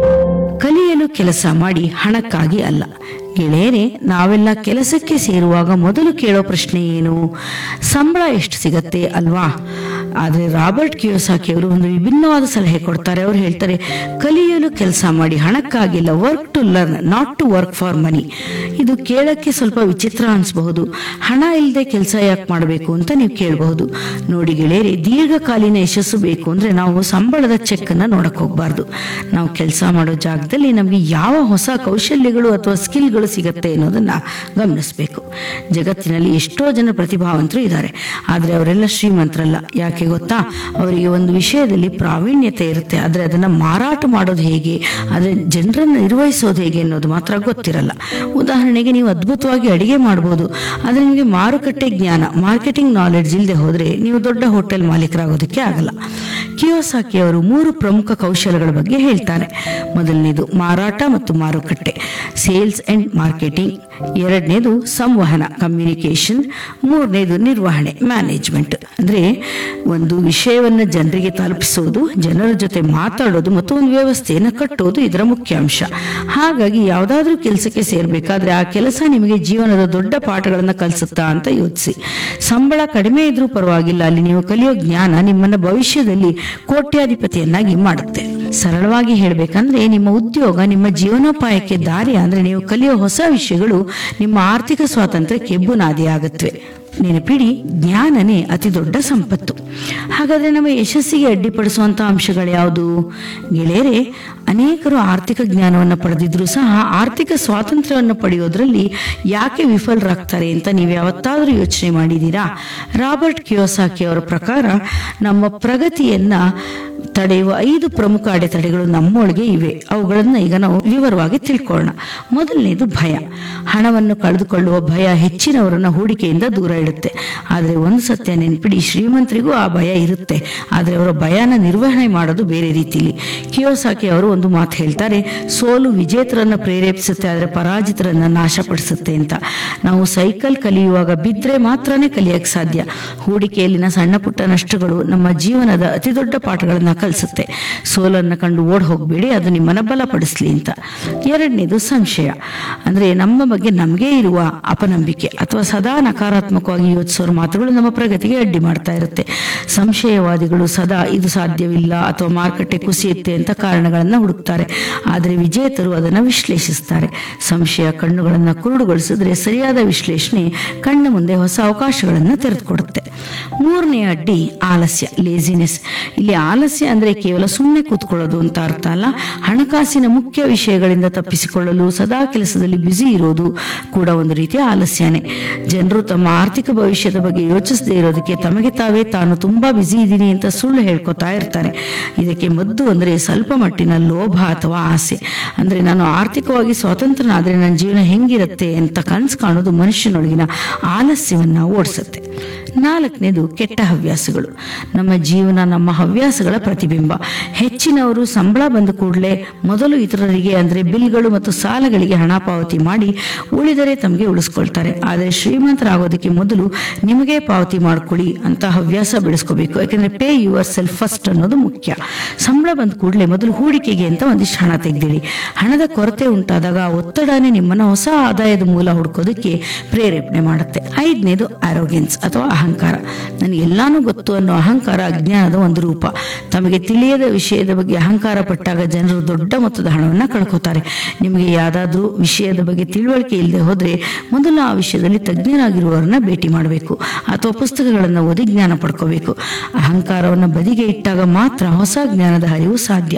ಕಲಿಯಲು ಕೆಲಸ ಮಾಡಿ ಹಣಕ್ಕಾಗಿ ಅಲ್ಲ ಗೆಳೆಯರೆ ನಾವೆಲ್ಲ ಕೆಲಸಕ್ಕೆ ಸೇರುವಾಗ ಮೊದಲು ಕೇಳೋ ಪ್ರಶ್ನೆ ಏನು ಸಂಬಳ ಎಷ್ಟು ಸಿಗತ್ತೆ ಅಲ್ವಾ ಆದರೆ ರಾಬರ್ಟ್ ಕಿಯೋಸಾಕಿ ಅವರು ಒಂದು ವಿಭಿನ್ನವಾದ ಸಲಹೆ ಕೊಡ್ತಾರೆ ಅವ್ರು ಹೇಳ್ತಾರೆ ಕಲಿಯಲು ಕೆಲಸ ಮಾಡಿ ಹಣಕ್ಕಾಗಿಲ್ಲ work to learn not to work for money ಇದು ಕೇಳಕ್ಕೆ ಸ್ವಲ್ಪ ವಿಚಿತ್ರ ಅನ್ಸಬಹುದು ಹಣ ಇಲ್ಲದೆ ಕೆಲಸ ಯಾಕೆ ಮಾಡಬೇಕು ಅಂತ ನೀವು ಕೇಳಬಹುದು ನೋಡಿ ಗೆಳೆಯರೆ ದೀರ್ಘಕಾಲೀನ ಯಶಸ್ಸು ಬೇಕು ಅಂದ್ರೆ ನಾವು ಸಂಬಳದ ಚೆಕ್ ಅನ್ನ ನೋಡಕ್ ಹೋಗ್ಬಾರ್ದು ನಾವು ಕೆಲಸ ಮಾಡೋ ಜಾಗದಲ್ಲಿ ನಮಗೆ ಯಾವ ಹೊಸ ಕೌಶಲ್ಯಗಳು ಅಥವಾ ಸ್ಕಿಲ್ಗಳು ಸಿಗತ್ತೆ ಅನ್ನೋದನ್ನ ಗಮನಿಸಬೇಕು ಜಗತ್ತಿನಲ್ಲಿ ಎಷ್ಟೋ ಜನ ಪ್ರತಿಭಾವಂತರು ಇದ್ದಾರೆ ಆದ್ರೆ ಅವರೆಲ್ಲ ಶ್ರೀಮಂತರಲ್ಲ ಯಾಕೆ ಗೊತ್ತಾ ಅವರಿಗೆ ಒಂದು ವಿಷಯದಲ್ಲಿ ಪ್ರಾವೀಣ್ಯತೆ ಇರುತ್ತೆ ಆದ್ರೆ ಅದನ್ನ ಮಾರಾಟ ಮಾಡೋದು ಹೇಗೆ ಆದ್ರೆ ಜನರನ್ನ ನಿರ್ವಹಿಸೋದು ಹೇಗೆ ಅನ್ನೋದು ಮಾತ್ರ ಗೊತ್ತಿರಲ್ಲ ಉದಾಹರಣೆಗೆ ನೀವು ಅದ್ಭುತವಾಗಿ ಅಡಿಗೆ ಮಾಡಬಹುದು ಆದ್ರೆ ನಿಮಗೆ ಮಾರುಕಟ್ಟೆ ಜ್ಞಾನ ಮಾರ್ಕೆಟಿಂಗ್ ನಾಲೆಡ್ಜ್ ಇಲ್ಲದೆ ಹೋದ್ರೆ ನೀವು ದೊಡ್ಡ ಹೋಟೆಲ್ ಮಾಲೀಕರಾಗೋದಕ್ಕೆ ಆಗಲ್ಲ ಕಿಯೋಸಾಕಿ ಅವರು ಮೂರು ಪ್ರಮುಖ ಕೌಶಲಗಳ ಬಗ್ಗೆ ಹೇಳ್ತಾರೆ ಮೊದಲನೇದು ಮಾರಾಟ ಮತ್ತು ಮಾರುಕಟ್ಟೆ ಸೇಲ್ಸ್ ಅಂಡ್ ಮಾರ್ಕೆಟಿಂಗ್ ಎರಡನೇದು ಸಂವಹನ ಕಮ್ಯುನಿಕೇಶನ್ ಮೂರನೇದು ನಿರ್ವಹಣೆ ಮ್ಯಾನೇಜ್ಮೆಂಟ್ ಅಂದ್ರೆ ಒಂದು ವಿಷಯವನ್ನ ಜನರಿಗೆ ತಲುಪಿಸೋದು ಜನರ ಜೊತೆ ಮಾತಾಡೋದು ಮತ್ತು ಒಂದು ವ್ಯವಸ್ಥೆಯನ್ನು ಕಟ್ಟೋದು ಇದರ ಮುಖ್ಯ ಅಂಶ ಹಾಗಾಗಿ ಯಾವುದಾದ್ರೂ ಕೆಲಸಕ್ಕೆ ಸೇರ್ಬೇಕಾದ್ರೆ ಆ ಕೆಲಸ ನಿಮಗೆ ಜೀವನದ ದೊಡ್ಡ ಪಾಠಗಳನ್ನ ಕಲಿಸುತ್ತಾ ಅಂತ ಯೋಚಿಸಿ ಸಂಬಳ ಕಡಿಮೆ ಇದ್ರೂ ಪರವಾಗಿಲ್ಲ ಅಲ್ಲಿ ನೀವು ಕಲಿಯೋ ಜ್ಞಾನ ನಿಮ್ಮನ್ನ ಭವಿಷ್ಯದಲ್ಲಿ ಕೋಟ್ಯಾಧಿಪತಿಯನ್ನಾಗಿ ಮಾಡುತ್ತೆ ಸರಳವಾಗಿ ಹೇಳ್ಬೇಕಂದ್ರೆ ನಿಮ್ಮ ಉದ್ಯೋಗ ನಿಮ್ಮ ಜೀವನೋಪಾಯಕ್ಕೆ ದಾರಿ ಅಂದ್ರೆ ನೀವು ಕಲಿಯೋ ಹೊಸ ವಿಷಯಗಳು ನಿಮ್ಮ ಆರ್ಥಿಕ ಸ್ವಾತಂತ್ರ್ಯಕ್ಕೆ ಬುನಾದಿಯಾಗತ್ವೆ ನೆನಪಿಡಿ ಜ್ಞಾನನೇ ಅತಿ ದೊಡ್ಡ ಸಂಪತ್ತು ಹಾಗಾದ್ರೆ ನಮ್ಮ ಯಶಸ್ಸಿಗೆ ಅಡ್ಡಿಪಡಿಸುವಂತ ಅಂಶಗಳು ಯಾವುದು ಗೆಳೆಯರೆ ಅನೇಕರು ಆರ್ಥಿಕ ಜ್ಞಾನವನ್ನು ಪಡೆದಿದ್ರು ಸಹ ಆರ್ಥಿಕ ಸ್ವಾತಂತ್ರ್ಯವನ್ನು ಪಡೆಯೋದ್ರಲ್ಲಿ ಯಾಕೆ ವಿಫಲರಾಗ್ತಾರೆ ಅಂತ ನೀವು ಯಾವತ್ತಾದ್ರೂ ಯೋಚನೆ ಮಾಡಿದ್ದೀರಾ ರಾಬರ್ಟ್ ಕಿಯೋಸಾಕಿ ಅವರ ಪ್ರಕಾರ ನಮ್ಮ ಪ್ರಗತಿಯನ್ನ ತಡೆಯುವ ಐದು ಪ್ರಮುಖ ಅಡೆತಡೆಗಳು ನಮ್ಮೊಳಗೆ ಇವೆ ಅವುಗಳನ್ನ ಈಗ ನಾವು ವಿವರವಾಗಿ ತಿಳ್ಕೊಳ್ಳೋಣ ಮೊದಲನೇದು ಭಯ ಹಣವನ್ನು ಕಳೆದುಕೊಳ್ಳುವ ಭಯ ಹೆಚ್ಚಿನವರನ್ನ ಹೂಡಿಕೆಯಿಂದ ದೂರ ಇಡುತ್ತೆ ಆದ್ರೆ ಒಂದು ಸತ್ಯ ನೆನ್ಪಿಡಿ ಶ್ರೀಮಂತರಿಗೂ ಆ ಭಯ ಇರುತ್ತೆ ಆದ್ರೆ ಅವರ ಭಯನ ನಿರ್ವಹಣೆ ಮಾಡೋದು ಬೇರೆ ರೀತಿಲಿ ಕಿಯೋಸಾಕಿ ಅವರು ಒಂದು ಮಾತು ಹೇಳ್ತಾರೆ ಸೋಲು ವಿಜೇತರನ್ನ ಪ್ರೇರೇಪಿಸುತ್ತೆ ಆದ್ರೆ ಪರಾಜಿತರನ್ನ ನಾಶಪಡಿಸುತ್ತೆ ಅಂತ ನಾವು ಸೈಕಲ್ ಕಲಿಯುವಾಗ ಬಿದ್ರೆ ಮಾತ್ರನೇ ಕಲಿಯಕ್ಕೆ ಸಾಧ್ಯ ಹೂಡಿಕೆಯಲ್ಲಿನ ಸಣ್ಣ ಪುಟ್ಟ ನಷ್ಟಗಳು ನಮ್ಮ ಜೀವನದ ಅತಿ ದೊಡ್ಡ ಪಾಠಗಳನ್ನ ಕಲಿಸುತ್ತೆ ಸೋಲನ್ನ ಕಂಡು ಓಡ್ ಹೋಗ್ಬೇಡಿ ಅದು ನಿಮ್ಮನ್ನ ಬಲಪಡಿಸ್ಲಿ ಅಂತ ಎರಡನೇದು ಸಂಶಯ ಅಂದ್ರೆ ನಮ್ಮ ಬಗ್ಗೆ ನಮಗೆ ಇರುವ ಅಪನಂಬಿಕೆ ಅಥವಾ ಸದಾ ನಕಾರಾತ್ಮಕವಾಗಿ ಯೋಚಿಸೋರ ಮಾತುಗಳು ನಮ್ಮ ಪ್ರಗತಿಗೆ ಅಡ್ಡಿ ಮಾಡ್ತಾ ಇರುತ್ತೆ ಸಂಶಯವಾದಿಗಳು ಸದಾ ಇದು ಸಾಧ್ಯವಿಲ್ಲ ಅಥವಾ ಮಾರುಕಟ್ಟೆ ಕುಸಿಯುತ್ತೆ ಅಂತ ಕಾರಣಗಳನ್ನ ಹುಡುಕ್ತಾರೆ ಆದ್ರೆ ವಿಜೇತರು ಅದನ್ನ ವಿಶ್ಲೇಷಿಸ್ತಾರೆ ಸಂಶಯ ಕಣ್ಣುಗಳನ್ನ ಕುರುಡುಗೊಳಿಸಿದ್ರೆ ಸರಿಯಾದ ವಿಶ್ಲೇಷಣೆ ಕಣ್ಣ ಮುಂದೆ ಹೊಸ ಅವಕಾಶಗಳನ್ನ ತೆರೆದುಕೊಡುತ್ತೆ ಮೂರನೇ ಅಡ್ಡಿ ಆಲಸ್ಯ ಲೇಸಿನೆಸ್ ಇಲ್ಲಿ ಆಲಸ್ಯ ಅಂದ್ರೆ ಕೇವಲ ಸುಮ್ಮನೆ ಕೂತ್ಕೊಳ್ಳೋದು ಅಂತ ಅರ್ಥ ಅಲ್ಲ ಹಣಕಾಸಿನ ಮುಖ್ಯ ವಿಷಯಗಳಿಂದ ತಪ್ಪಿಸಿಕೊಳ್ಳಲು ಸದಾ ಕೆಲಸದಲ್ಲಿ ಬ್ಯುಸಿ ಇರೋದು ಕೂಡ ಒಂದು ರೀತಿಯ ಆಲಸ್ಯನೇ ಜನರು ತಮ್ಮ ಆರ್ಥಿಕ ಭವಿಷ್ಯದ ಬಗ್ಗೆ ಯೋಚಿಸದೇ ಇರೋದಕ್ಕೆ ತಮಗೆ ತಾವೇ ತಾನು ತುಂಬಾ ಬ್ಯುಸಿ ಇದ್ದೀನಿ ಅಂತ ಸುಳ್ಳು ಹೇಳ್ಕೊತಾ ಇರ್ತಾರೆ ಇದಕ್ಕೆ ಮದ್ದು ಅಂದ್ರೆ ಸ್ವಲ್ಪ ಮಟ್ಟಿನ ಲೋಭ ಅಥವಾ ಆಸೆ ಅಂದ್ರೆ ನಾನು ಆರ್ಥಿಕವಾಗಿ ಸ್ವತಂತ್ರನಾದ್ರೆ ನನ್ನ ಜೀವನ ಹೆಂಗಿರುತ್ತೆ ಅಂತ ಕನಸು ಕಾಣೋದು ಮನುಷ್ಯನೊಳಗಿನ ಆಲಸ್ಯವನ್ನ ಓಡಿಸುತ್ತೆ ನಾಲ್ಕನೇದು ಕೆಟ್ಟ ಹವ್ಯಾಸಗಳು ನಮ್ಮ ಜೀವನ ನಮ್ಮ ಹವ್ಯಾಸಗಳ ಪ್ರತಿಬಿಂಬ ಹೆಚ್ಚಿನವರು ಸಂಬಳ ಬಂದ ಕೂಡಲೇ ಮೊದಲು ಇತರರಿಗೆ ಅಂದ್ರೆ ಬಿಲ್ಗಳು ಮತ್ತು ಸಾಲಗಳಿಗೆ ಹಣ ಪಾವತಿ ಮಾಡಿ ಉಳಿದರೆ ತಮಗೆ ಉಳಿಸ್ಕೊಳ್ತಾರೆ ಆದರೆ ಶ್ರೀಮಂತರಾಗೋದಕ್ಕೆ ಮೊದಲು ನಿಮಗೆ ಪಾವತಿ ಮಾಡ್ಕೊಳ್ಳಿ ಅಂತ ಹವ್ಯಾಸ ಬೆಳೆಸ್ಕೋಬೇಕು ಯಾಕಂದ್ರೆ ಪೇ ಯುವರ್ ಸೆಲ್ಫ್ ಫಸ್ಟ್ ಅನ್ನೋದು ಮುಖ್ಯ ಸಂಬಳ ಬಂದ ಕೂಡಲೇ ಮೊದಲು ಹೂಡಿಕೆಗೆ ಅಂತ ಒಂದಿಷ್ಟು ಹಣ ತೆಗೆದಿಡಿ ಹಣದ ಕೊರತೆ ಉಂಟಾದಾಗ ಆ ಒತ್ತಡನೇ ನಿಮ್ಮನ್ನ ಹೊಸ ಆದಾಯದ ಮೂಲ ಹುಡ್ಕೋದಕ್ಕೆ ಪ್ರೇರೇಪಣೆ ಮಾಡುತ್ತೆ ಐದನೇದು ಆರೋಗ್ಯನ್ಸ್ ಅಥವಾ ಅಹಂಕಾರ ನನಗೆ ಎಲ್ಲಾನು ಗೊತ್ತು ಅನ್ನೋ ಅಹಂಕಾರ ಅಜ್ಞಾನದ ಒಂದು ರೂಪ ತಮಗೆ ತಿಳಿಯದ ವಿಷಯದ ಬಗ್ಗೆ ಅಹಂಕಾರ ಪಟ್ಟಾಗ ಜನರು ದೊಡ್ಡ ಮೊತ್ತದ ಹಣವನ್ನ ಕಳ್ಕೊತಾರೆ ನಿಮಗೆ ಯಾವ್ದಾದ್ರೂ ವಿಷಯದ ಬಗ್ಗೆ ತಿಳುವಳಿಕೆ ಇಲ್ಲದೆ ಹೋದ್ರೆ ಮೊದಲು ಆ ವಿಷಯದಲ್ಲಿ ತಜ್ಞರಾಗಿರುವವರನ್ನ ಭೇಟಿ ಮಾಡಬೇಕು ಅಥವಾ ಪುಸ್ತಕಗಳನ್ನು ಓದಿ ಜ್ಞಾನ ಪಡ್ಕೋಬೇಕು ಅಹಂಕಾರವನ್ನ ಬದಿಗೆ ಇಟ್ಟಾಗ ಮಾತ್ರ ಹೊಸ ಜ್ಞಾನದ ಹರಿವು ಸಾಧ್ಯ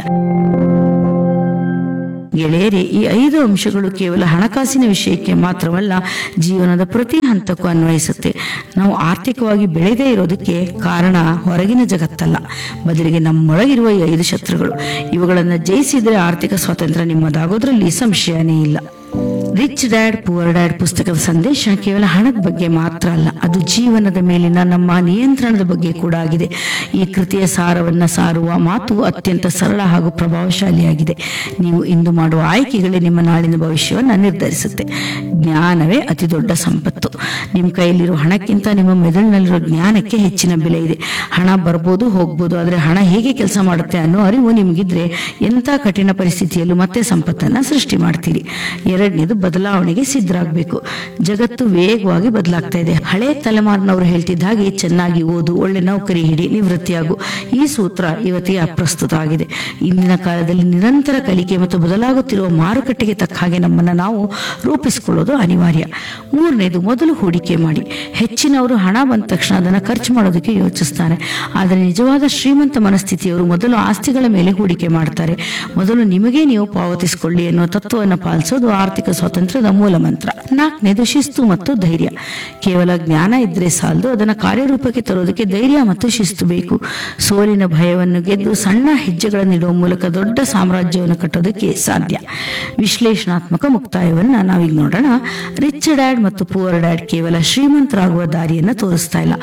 ಗೆಳೆಯರೇ ಈ ಐದು ಅಂಶಗಳು ಕೇವಲ ಹಣಕಾಸಿನ ವಿಷಯಕ್ಕೆ ಮಾತ್ರವಲ್ಲ ಜೀವನದ ಪ್ರತಿ ಹಂತಕ್ಕೂ ಅನ್ವಯಿಸುತ್ತೆ ನಾವು ಆರ್ಥಿಕವಾಗಿ ಬೆಳೆದೇ ಇರೋದಕ್ಕೆ ಕಾರಣ ಹೊರಗಿನ ಜಗತ್ತಲ್ಲ ಬದಲಿಗೆ ನಮ್ಮೊಳಗಿರುವ ಈ ಐದು ಶತ್ರುಗಳು ಇವುಗಳನ್ನು ಜಯಿಸಿದ್ರೆ ಆರ್ಥಿಕ ಸ್ವಾತಂತ್ರ್ಯ ನಿಮ್ಮದಾಗೋದ್ರಲ್ಲಿ ಸಂಶಯನೇ ಇಲ್ಲ ರಿಚ್ ಡ್ಯಾಡ್ ಪುವರ್ ಡ್ಯಾಡ್ ಪುಸ್ತಕದ ಸಂದೇಶ ಕೇವಲ ಹಣದ ಬಗ್ಗೆ ಮಾತ್ರ ಅಲ್ಲ ಅದು ಜೀವನದ ಮೇಲಿನ ನಮ್ಮ ನಿಯಂತ್ರಣದ ಬಗ್ಗೆ ಕೂಡ ಆಗಿದೆ ಈ ಕೃತಿಯ ಸಾರವನ್ನ ಸಾರುವ ಮಾತು ಅತ್ಯಂತ ಸರಳ ಹಾಗೂ ಪ್ರಭಾವಶಾಲಿಯಾಗಿದೆ ನೀವು ಇಂದು ಮಾಡುವ ಆಯ್ಕೆಗಳೇ ನಿಮ್ಮ ನಾಳಿನ ಭವಿಷ್ಯವನ್ನ ನಿರ್ಧರಿಸುತ್ತೆ ಜ್ಞಾನವೇ ಅತಿ ದೊಡ್ಡ ಸಂಪತ್ತು ನಿಮ್ಮ ಕೈಯಲ್ಲಿರೋ ಹಣಕ್ಕಿಂತ ನಿಮ್ಮ ಮೆದುಳಿನಲ್ಲಿರೋ ಜ್ಞಾನಕ್ಕೆ ಹೆಚ್ಚಿನ ಬೆಲೆ ಇದೆ ಹಣ ಬರ್ಬೋದು ಹೋಗ್ಬೋದು ಆದ್ರೆ ಹಣ ಹೇಗೆ ಕೆಲಸ ಮಾಡುತ್ತೆ ಅನ್ನೋ ಅರಿವು ನಿಮಗಿದ್ರೆ ಎಂಥ ಕಠಿಣ ಪರಿಸ್ಥಿತಿಯಲ್ಲೂ ಮತ್ತೆ ಸಂಪತ್ತನ್ನ ಸೃಷ್ಟಿ ಮಾಡ್ತೀರಿ ಎರಡನೇದು ಬದಲಾವಣೆಗೆ ಸಿದ್ಧರಾಗಬೇಕು ಜಗತ್ತು ವೇಗವಾಗಿ ಬದಲಾಗ್ತಾ ಇದೆ ಹಳೆ ತಲೆಮಾರಿನವರು ಹೇಳ್ತಿದ್ದ ಹಾಗೆ ಚೆನ್ನಾಗಿ ಓದು ಒಳ್ಳೆ ನೌಕರಿ ಹಿಡಿ ನಿವೃತ್ತಿಯಾಗು ಈ ಸೂತ್ರ ಇವತ್ತಿಗೆ ಅಪ್ರಸ್ತುತ ಆಗಿದೆ ಇಂದಿನ ಕಾಲದಲ್ಲಿ ನಿರಂತರ ಕಲಿಕೆ ಮತ್ತು ಬದಲಾಗುತ್ತಿರುವ ಮಾರುಕಟ್ಟೆಗೆ ತಕ್ಕ ಹಾಗೆ ನಮ್ಮನ್ನ ನಾವು ರೂಪಿಸಿಕೊಳ್ಳೋದು ಅನಿವಾರ್ಯ ಮೂರನೇದು ಮೊದಲು ಹೂಡಿಕೆ ಮಾಡಿ ಹೆಚ್ಚಿನವರು ಹಣ ಬಂದ ತಕ್ಷಣ ಅದನ್ನ ಖರ್ಚು ಮಾಡೋದಕ್ಕೆ ಯೋಚಿಸ್ತಾರೆ ಆದರೆ ನಿಜವಾದ ಶ್ರೀಮಂತ ಮನಸ್ಥಿತಿಯವರು ಮೊದಲು ಆಸ್ತಿಗಳ ಮೇಲೆ ಹೂಡಿಕೆ ಮಾಡ್ತಾರೆ ಮೊದಲು ನಿಮಗೆ ನೀವು ಪಾವತಿಸಿಕೊಳ್ಳಿ ಎನ್ನುವ ತತ್ವವನ್ನು ಪಾಲಿಸೋದು ಆರ್ಥಿಕ ಸ್ವಾತಂತ್ರ್ಯದ ಮೂಲ ಮಂತ್ರ ನಾಲ್ಕನೇದು ಶಿಸ್ತು ಮತ್ತು ಧೈರ್ಯ ಕೇವಲ ಜ್ಞಾನ ಇದ್ರೆ ಸಾಲದು ಅದನ್ನ ಕಾರ್ಯರೂಪಕ್ಕೆ ತರೋದಕ್ಕೆ ಧೈರ್ಯ ಮತ್ತು ಶಿಸ್ತು ಬೇಕು ಸೋಲಿನ ಭಯವನ್ನು ಗೆದ್ದು ಸಣ್ಣ ಹೆಜ್ಜೆಗಳನ್ನಿಡುವ ಮೂಲಕ ದೊಡ್ಡ ಸಾಮ್ರಾಜ್ಯವನ್ನು ಕಟ್ಟೋದಕ್ಕೆ ಸಾಧ್ಯ ವಿಶ್ಲೇಷಣಾತ್ಮಕ ಮುಕ್ತಾಯವನ್ನ ನಾವೀಗ ನೋಡೋಣ ರಿಚ್ ಡ್ಯಾಡ್ ಮತ್ತು ಪುವರ್ ಡ್ಯಾಡ್ ಕೇವಲ ಶ್ರೀಮಂತರಾಗುವ ದಾರಿಯನ್ನ ತೋರಿಸ್ತಾ ಇಲ್ಲ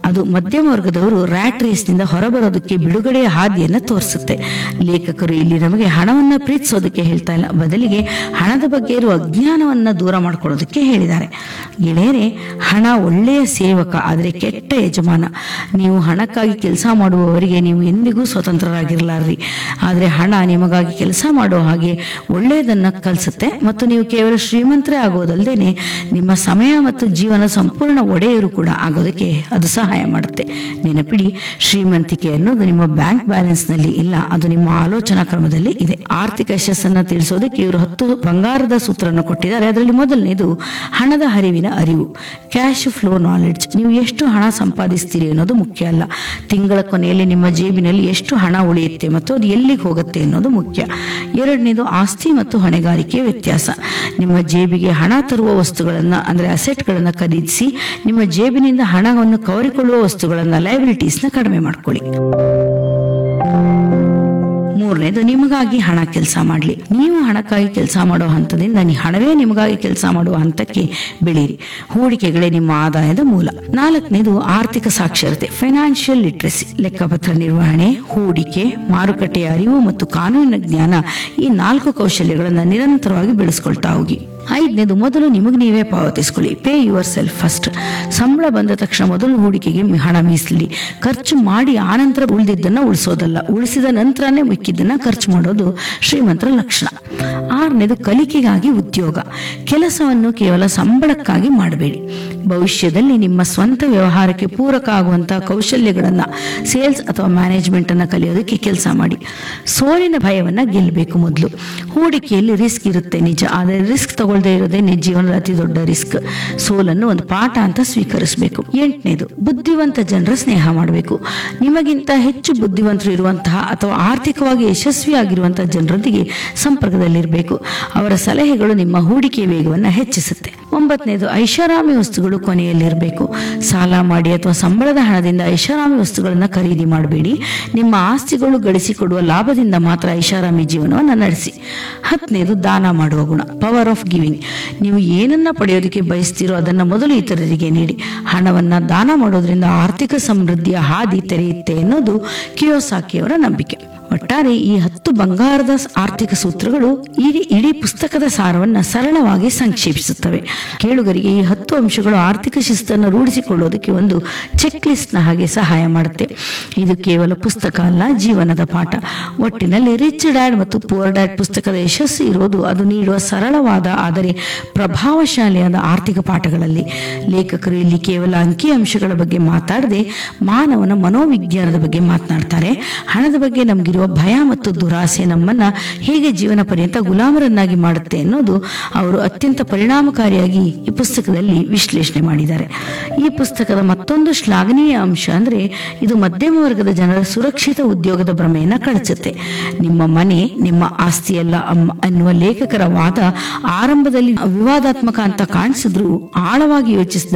ಅದು ಮಧ್ಯಮ ವರ್ಗದವರು ರ್ಯಾಟ್ ರೇಸ್ನಿಂದ ಹೊರಬರೋದಕ್ಕೆ ಬಿಡುಗಡೆಯ ಹಾದಿಯನ್ನ ತೋರಿಸುತ್ತೆ ಲೇಖಕರು ಇಲ್ಲಿ ನಮಗೆ ಹಣವನ್ನ ಪ್ರೀತಿಸೋದಕ್ಕೆ ಹೇಳ್ತಾ ಇಲ್ಲ ಬದಲಿಗೆ ಹಣದ ಬಗ್ಗೆ ಇರುವ ಅಜ್ಞಾನವನ್ನ ದೂರ ಮಾಡ್ಕೊಳ್ಳೋದಕ್ಕೆ ಹೇಳಿದ್ದಾರೆ ಗೆಳೆಯರೆ ಹಣ ಒಳ್ಳೆಯ ಸೇವಕ ಆದರೆ ಕೆಟ್ಟ ಯಜಮಾನ ನೀವು ಹಣಕ್ಕಾಗಿ ಕೆಲಸ ಮಾಡುವವರಿಗೆ ನೀವು ಎಂದಿಗೂ ಸ್ವತಂತ್ರರಾಗಿರಲಾರ್ರಿ ಆದರೆ ಹಣ ನಿಮಗಾಗಿ ಕೆಲಸ ಮಾಡೋ ಹಾಗೆ ಒಳ್ಳೆಯದನ್ನ ಕಲಿಸುತ್ತೆ ಮತ್ತು ನೀವು ಕೇವಲ ಶ್ರೀಮಂತರೇ ಆಗೋದಲ್ಲದೆ ನಿಮ್ಮ ಸಮಯ ಮತ್ತು ಜೀವನ ಸಂಪೂರ್ಣ ಒಡೆಯರು ಕೂಡ ಆಗೋದಕ್ಕೆ ಅದು ಸಹಾಯ ಮಾಡುತ್ತೆ ನೆನಪಿಡಿ ಶ್ರೀಮಂತಿಕೆ ಅನ್ನೋದು ನಿಮ್ಮ ಬ್ಯಾಂಕ್ ಬ್ಯಾಲೆನ್ಸ್ ನಲ್ಲಿ ಇಲ್ಲ ಅದು ನಿಮ್ಮ ಆಲೋಚನಾ ಕ್ರಮದಲ್ಲಿ ಇದೆ ಆರ್ಥಿಕ ಯಶಸ್ಸನ್ನ ತಿಳಿಸೋದಕ್ಕೆ ಇವರು ಹತ್ತು ಬಂಗಾರದ ಸೂತ್ರವನ್ನು ಕೊಟ್ಟಿದ್ದಾರೆ ಅದರಲ್ಲಿ ಮೊದಲನೇದು ಹಣದ ಹರಿವಿನ ಅರಿವು ಕ್ಯಾಶ್ ಫ್ಲೋ ನಾಲೆಡ್ಜ್ ನೀವು ಎಷ್ಟು ಹಣ ಸಂಪಾದಿಸ್ತೀರಿ ಅನ್ನೋದು ಮುಖ್ಯ ಅಲ್ಲ ತಿಂಗಳ ಕೊನೆಯಲ್ಲಿ ನಿಮ್ಮ ಜೇಬಿನಲ್ಲಿ ಎಷ್ಟು ಹಣ ಉಳಿಯುತ್ತೆ ಮತ್ತು ಅದು ಎಲ್ಲಿಗೆ ಹೋಗುತ್ತೆ ಅನ್ನೋದು ಮುಖ್ಯ ಎರಡನೇದು ಆಸ್ತಿ ಮತ್ತು ಹೊಣೆಗಾರಿಕೆ ವ್ಯತ್ಯಾಸ ನಿಮ್ಮ ಜೇಬಿಗೆ ಹಣ ತರುವ ವಸ್ತುಗಳನ್ನ ಅಂದ್ರೆ ಅಸೆಟ್ಗಳನ್ನ ಖರೀದಿಸಿ ನಿಮ್ಮ ಜೇಬಿನಿಂದ ಹಣವನ್ನು ಕವರಿಕೊಳ್ಳುವ ವಸ್ತುಗಳನ್ನ ಲೈಬಿಲಿಟೀಸ್ನ ಕಡಿಮೆ ಮಾಡ್ಕೊಳ್ಳಿ ಮೂರನೇದು ನಿಮಗಾಗಿ ಹಣ ಕೆಲಸ ಮಾಡಲಿ ನೀವು ಹಣಕ್ಕಾಗಿ ಕೆಲಸ ಮಾಡೋ ಹಂತದಿಂದ ನಿ- ಹಣವೇ ನಿಮಗಾಗಿ ಕೆಲಸ ಮಾಡುವ ಹಂತಕ್ಕೆ ಬೆಳೀರಿ ಹೂಡಿಕೆಗಳೇ ನಿಮ್ಮ ಆದಾಯದ ಮೂಲ ನಾಲ್ಕನೇದು ಆರ್ಥಿಕ ಸಾಕ್ಷರತೆ ಫೈನಾನ್ಷಿಯಲ್ ಲಿಟ್ರಸಿ ಲೆಕ್ಕಪತ್ರ ನಿರ್ವಹಣೆ ಹೂಡಿಕೆ ಮಾರುಕಟ್ಟೆಯ ಅರಿವು ಮತ್ತು ಕಾನೂನಿನ ಜ್ಞಾನ ಈ ನಾಲ್ಕು ಕೌಶಲ್ಯಗಳನ್ನು ನಿರಂತರವಾಗಿ ಬೆಳೆಸ್ಕೊಳ್ತಾ ಹೋಗಿ ಐದನೇದು ಮೊದಲು ನಿಮಗೆ ನೀವೇ ಪಾವತಿಸ್ಕೊಳ್ಳಿ ಪೇ ಯುವರ್ ಸೆಲ್ಫ್ ಫಸ್ಟ್ ಸಂಬಳ ಬಂದ ತಕ್ಷಣ ಮೊದಲು ಹೂಡಿಕೆಗೆ ಮಿ- ಹಣ ಮೀಸಲಿ ಖರ್ಚು ಮಾಡಿ ಆನಂತರ ಉಳಿದಿದ್ದನ್ನ ಉಳಿಸೋದಲ್ಲ ಉಳಿಸಿದ ನಂತರನೇ ಮಿಕ್ಕಿದ್ದನ್ನ ಖರ್ಚು ಮಾಡೋದು ಶ್ರೀಮಂತರ ಲಕ್ಷಣ ಆರನೇದು ಕಲಿಕೆಗಾಗಿ ಉದ್ಯೋಗ ಕೆಲಸವನ್ನು ಕೇವಲ ಸಂಬಳಕ್ಕಾಗಿ ಮಾಡಬೇಡಿ ಭವಿಷ್ಯದಲ್ಲಿ ನಿಮ್ಮ ಸ್ವಂತ ವ್ಯವಹಾರಕ್ಕೆ ಪೂರಕ ಆಗುವಂತಹ ಕೌಶಲ್ಯಗಳನ್ನ ಸೇಲ್ಸ್ ಅಥವಾ ಮ್ಯಾನೇಜ್ಮೆಂಟ್ ಅನ್ನ ಕಲಿಯೋದಕ್ಕೆ ಕೆಲಸ ಮಾಡಿ ಸೋಲಿನ ಭಯವನ್ನ ಗೆಲ್ಲಬೇಕು ಮೊದಲು ಹೂಡಿಕೆಯಲ್ಲಿ ರಿಸ್ಕ್ ಇರುತ್ತೆ ನಿಜ ಆದರೆ ರಿಸ್ಕ್ ತಗೊಳ್ಳದೆ ಇರೋದೇ ನಿಜ ಜೀವನದ ಅತಿ ದೊಡ್ಡ ರಿಸ್ಕ್ ಸೋಲನ್ನು ಒಂದು ಪಾಠ ಅಂತ ಸ್ವೀಕರಿಸಬೇಕು ಎಂಟನೇದು ಬುದ್ಧಿವಂತ ಜನರ ಸ್ನೇಹ ಮಾಡಬೇಕು ನಿಮಗಿಂತ ಹೆಚ್ಚು ಬುದ್ಧಿವಂತರು ಇರುವಂತಹ ಅಥವಾ ಆರ್ಥಿಕವಾಗಿ ಯಶಸ್ವಿಯಾಗಿರುವಂತಹ ಜನರೊಂದಿಗೆ ಸಂಪರ್ಕದಲ್ಲಿರಬೇಕು ಅವರ ಸಲಹೆಗಳು ನಿಮ್ಮ ಹೂಡಿಕೆ ವೇಗವನ್ನು ಹೆಚ್ಚಿಸುತ್ತೆ ಒಂಬತ್ತನೇದು ಐಷಾರಾಮಿ ವಸ್ತುಗಳು ಕೊನೆಯಲ್ಲಿರಬೇಕು ಸಾಲ ಮಾಡಿ ಅಥವಾ ಸಂಬಳದ ಹಣದಿಂದ ಐಷಾರಾಮಿ ವಸ್ತುಗಳನ್ನು ಖರೀದಿ ಮಾಡಬೇಡಿ ನಿಮ್ಮ ಆಸ್ತಿಗಳು ಗಳಿಸಿಕೊಡುವ ಲಾಭದಿಂದ ಮಾತ್ರ ಐಷಾರಾಮಿ ಜೀವನವನ್ನು ನಡೆಸಿ ಹತ್ತನೇದು ದಾನ ಮಾಡುವ ಗುಣ ಪವರ್ ಆಫ್ ಗಿವಿಂಗ್ ನೀವು ಏನನ್ನ ಪಡೆಯೋದಕ್ಕೆ ಬಯಸ್ತೀರೋ ಅದನ್ನ ಮೊದಲು ಇತರರಿಗೆ ನೀಡಿ ಹಣವನ್ನ ದಾನ ಮಾಡೋದ್ರಿಂದ ಆರ್ಥಿಕ ಸಮೃದ್ಧಿಯ ಹಾದಿ ತೆರೆಯುತ್ತೆ ಅನ್ನೋದು ಕಿಯೋಸಾಕಿಯವರ ನಂಬಿಕೆ ಒಟ್ಟಾರೆ ಈ ಹತ್ತು ಬಂಗಾರದ ಆರ್ಥಿಕ ಸೂತ್ರಗಳು ಇಡೀ ಇಡೀ ಪುಸ್ತಕದ ಸಾರವನ್ನ ಸರಳವಾಗಿ ಸಂಕ್ಷೇಪಿಸುತ್ತವೆ ಕೇಳುಗರಿಗೆ ಈ ಹತ್ತು ಅಂಶಗಳು ಆರ್ಥಿಕ ಶಿಸ್ತನ್ನು ರೂಢಿಸಿಕೊಳ್ಳೋದಕ್ಕೆ ಒಂದು ಚೆಕ್ ಲಿಸ್ಟ್ನ ಹಾಗೆ ಸಹಾಯ ಮಾಡುತ್ತೆ ಇದು ಕೇವಲ ಪುಸ್ತಕ ಅಲ್ಲ ಜೀವನದ ಪಾಠ ಒಟ್ಟಿನಲ್ಲಿ ರಿಚ್ ಡ್ಯಾಡ್ ಮತ್ತು ಪುವರ್ ಡ್ಯಾಡ್ ಪುಸ್ತಕದ ಯಶಸ್ಸು ಇರೋದು ಅದು ನೀಡುವ ಸರಳವಾದ ಆದರೆ ಪ್ರಭಾವಶಾಲಿಯಾದ ಆರ್ಥಿಕ ಪಾಠಗಳಲ್ಲಿ ಲೇಖಕರು ಇಲ್ಲಿ ಕೇವಲ ಅಂಕಿ ಅಂಶಗಳ ಬಗ್ಗೆ ಮಾತಾಡದೆ ಮಾನವನ ಮನೋವಿಜ್ಞಾನದ ಬಗ್ಗೆ ಮಾತನಾಡ್ತಾರೆ ಹಣದ ಬಗ್ಗೆ ನಮಗಿರುವ ಭಯ ಮತ್ತು ದುರಾಸೆ ನಮ್ಮನ್ನ ಹೇಗೆ ಜೀವನ ಪರ್ಯಂತ ಗುಲಾಮರನ್ನಾಗಿ ಮಾಡುತ್ತೆ ಅನ್ನೋದು ಅವರು ಅತ್ಯಂತ ಪರಿಣಾಮಕಾರಿಯಾಗಿ ಈ ಪುಸ್ತಕದಲ್ಲಿ ವಿಶ್ಲೇಷಣೆ ಮಾಡಿದ್ದಾರೆ ಈ ಪುಸ್ತಕದ ಮತ್ತೊಂದು ಶ್ಲಾಘನೀಯ ಅಂಶ ಅಂದ್ರೆ ಇದು ಮಧ್ಯಮ ವರ್ಗದ ಜನರ ಸುರಕ್ಷಿತ ಉದ್ಯೋಗದ ಭ್ರಮೆಯನ್ನ ಕಳಚುತ್ತೆ ನಿಮ್ಮ ಮನೆ ನಿಮ್ಮ ಆಸ್ತಿಯಲ್ಲ ಅಮ್ಮ ಅನ್ನುವ ಲೇಖಕರ ವಾದ ಆರಂಭದಲ್ಲಿ ವಿವಾದಾತ್ಮಕ ಅಂತ ಕಾಣಿಸಿದ್ರು ಆಳವಾಗಿ ಯೋಚಿಸಿದ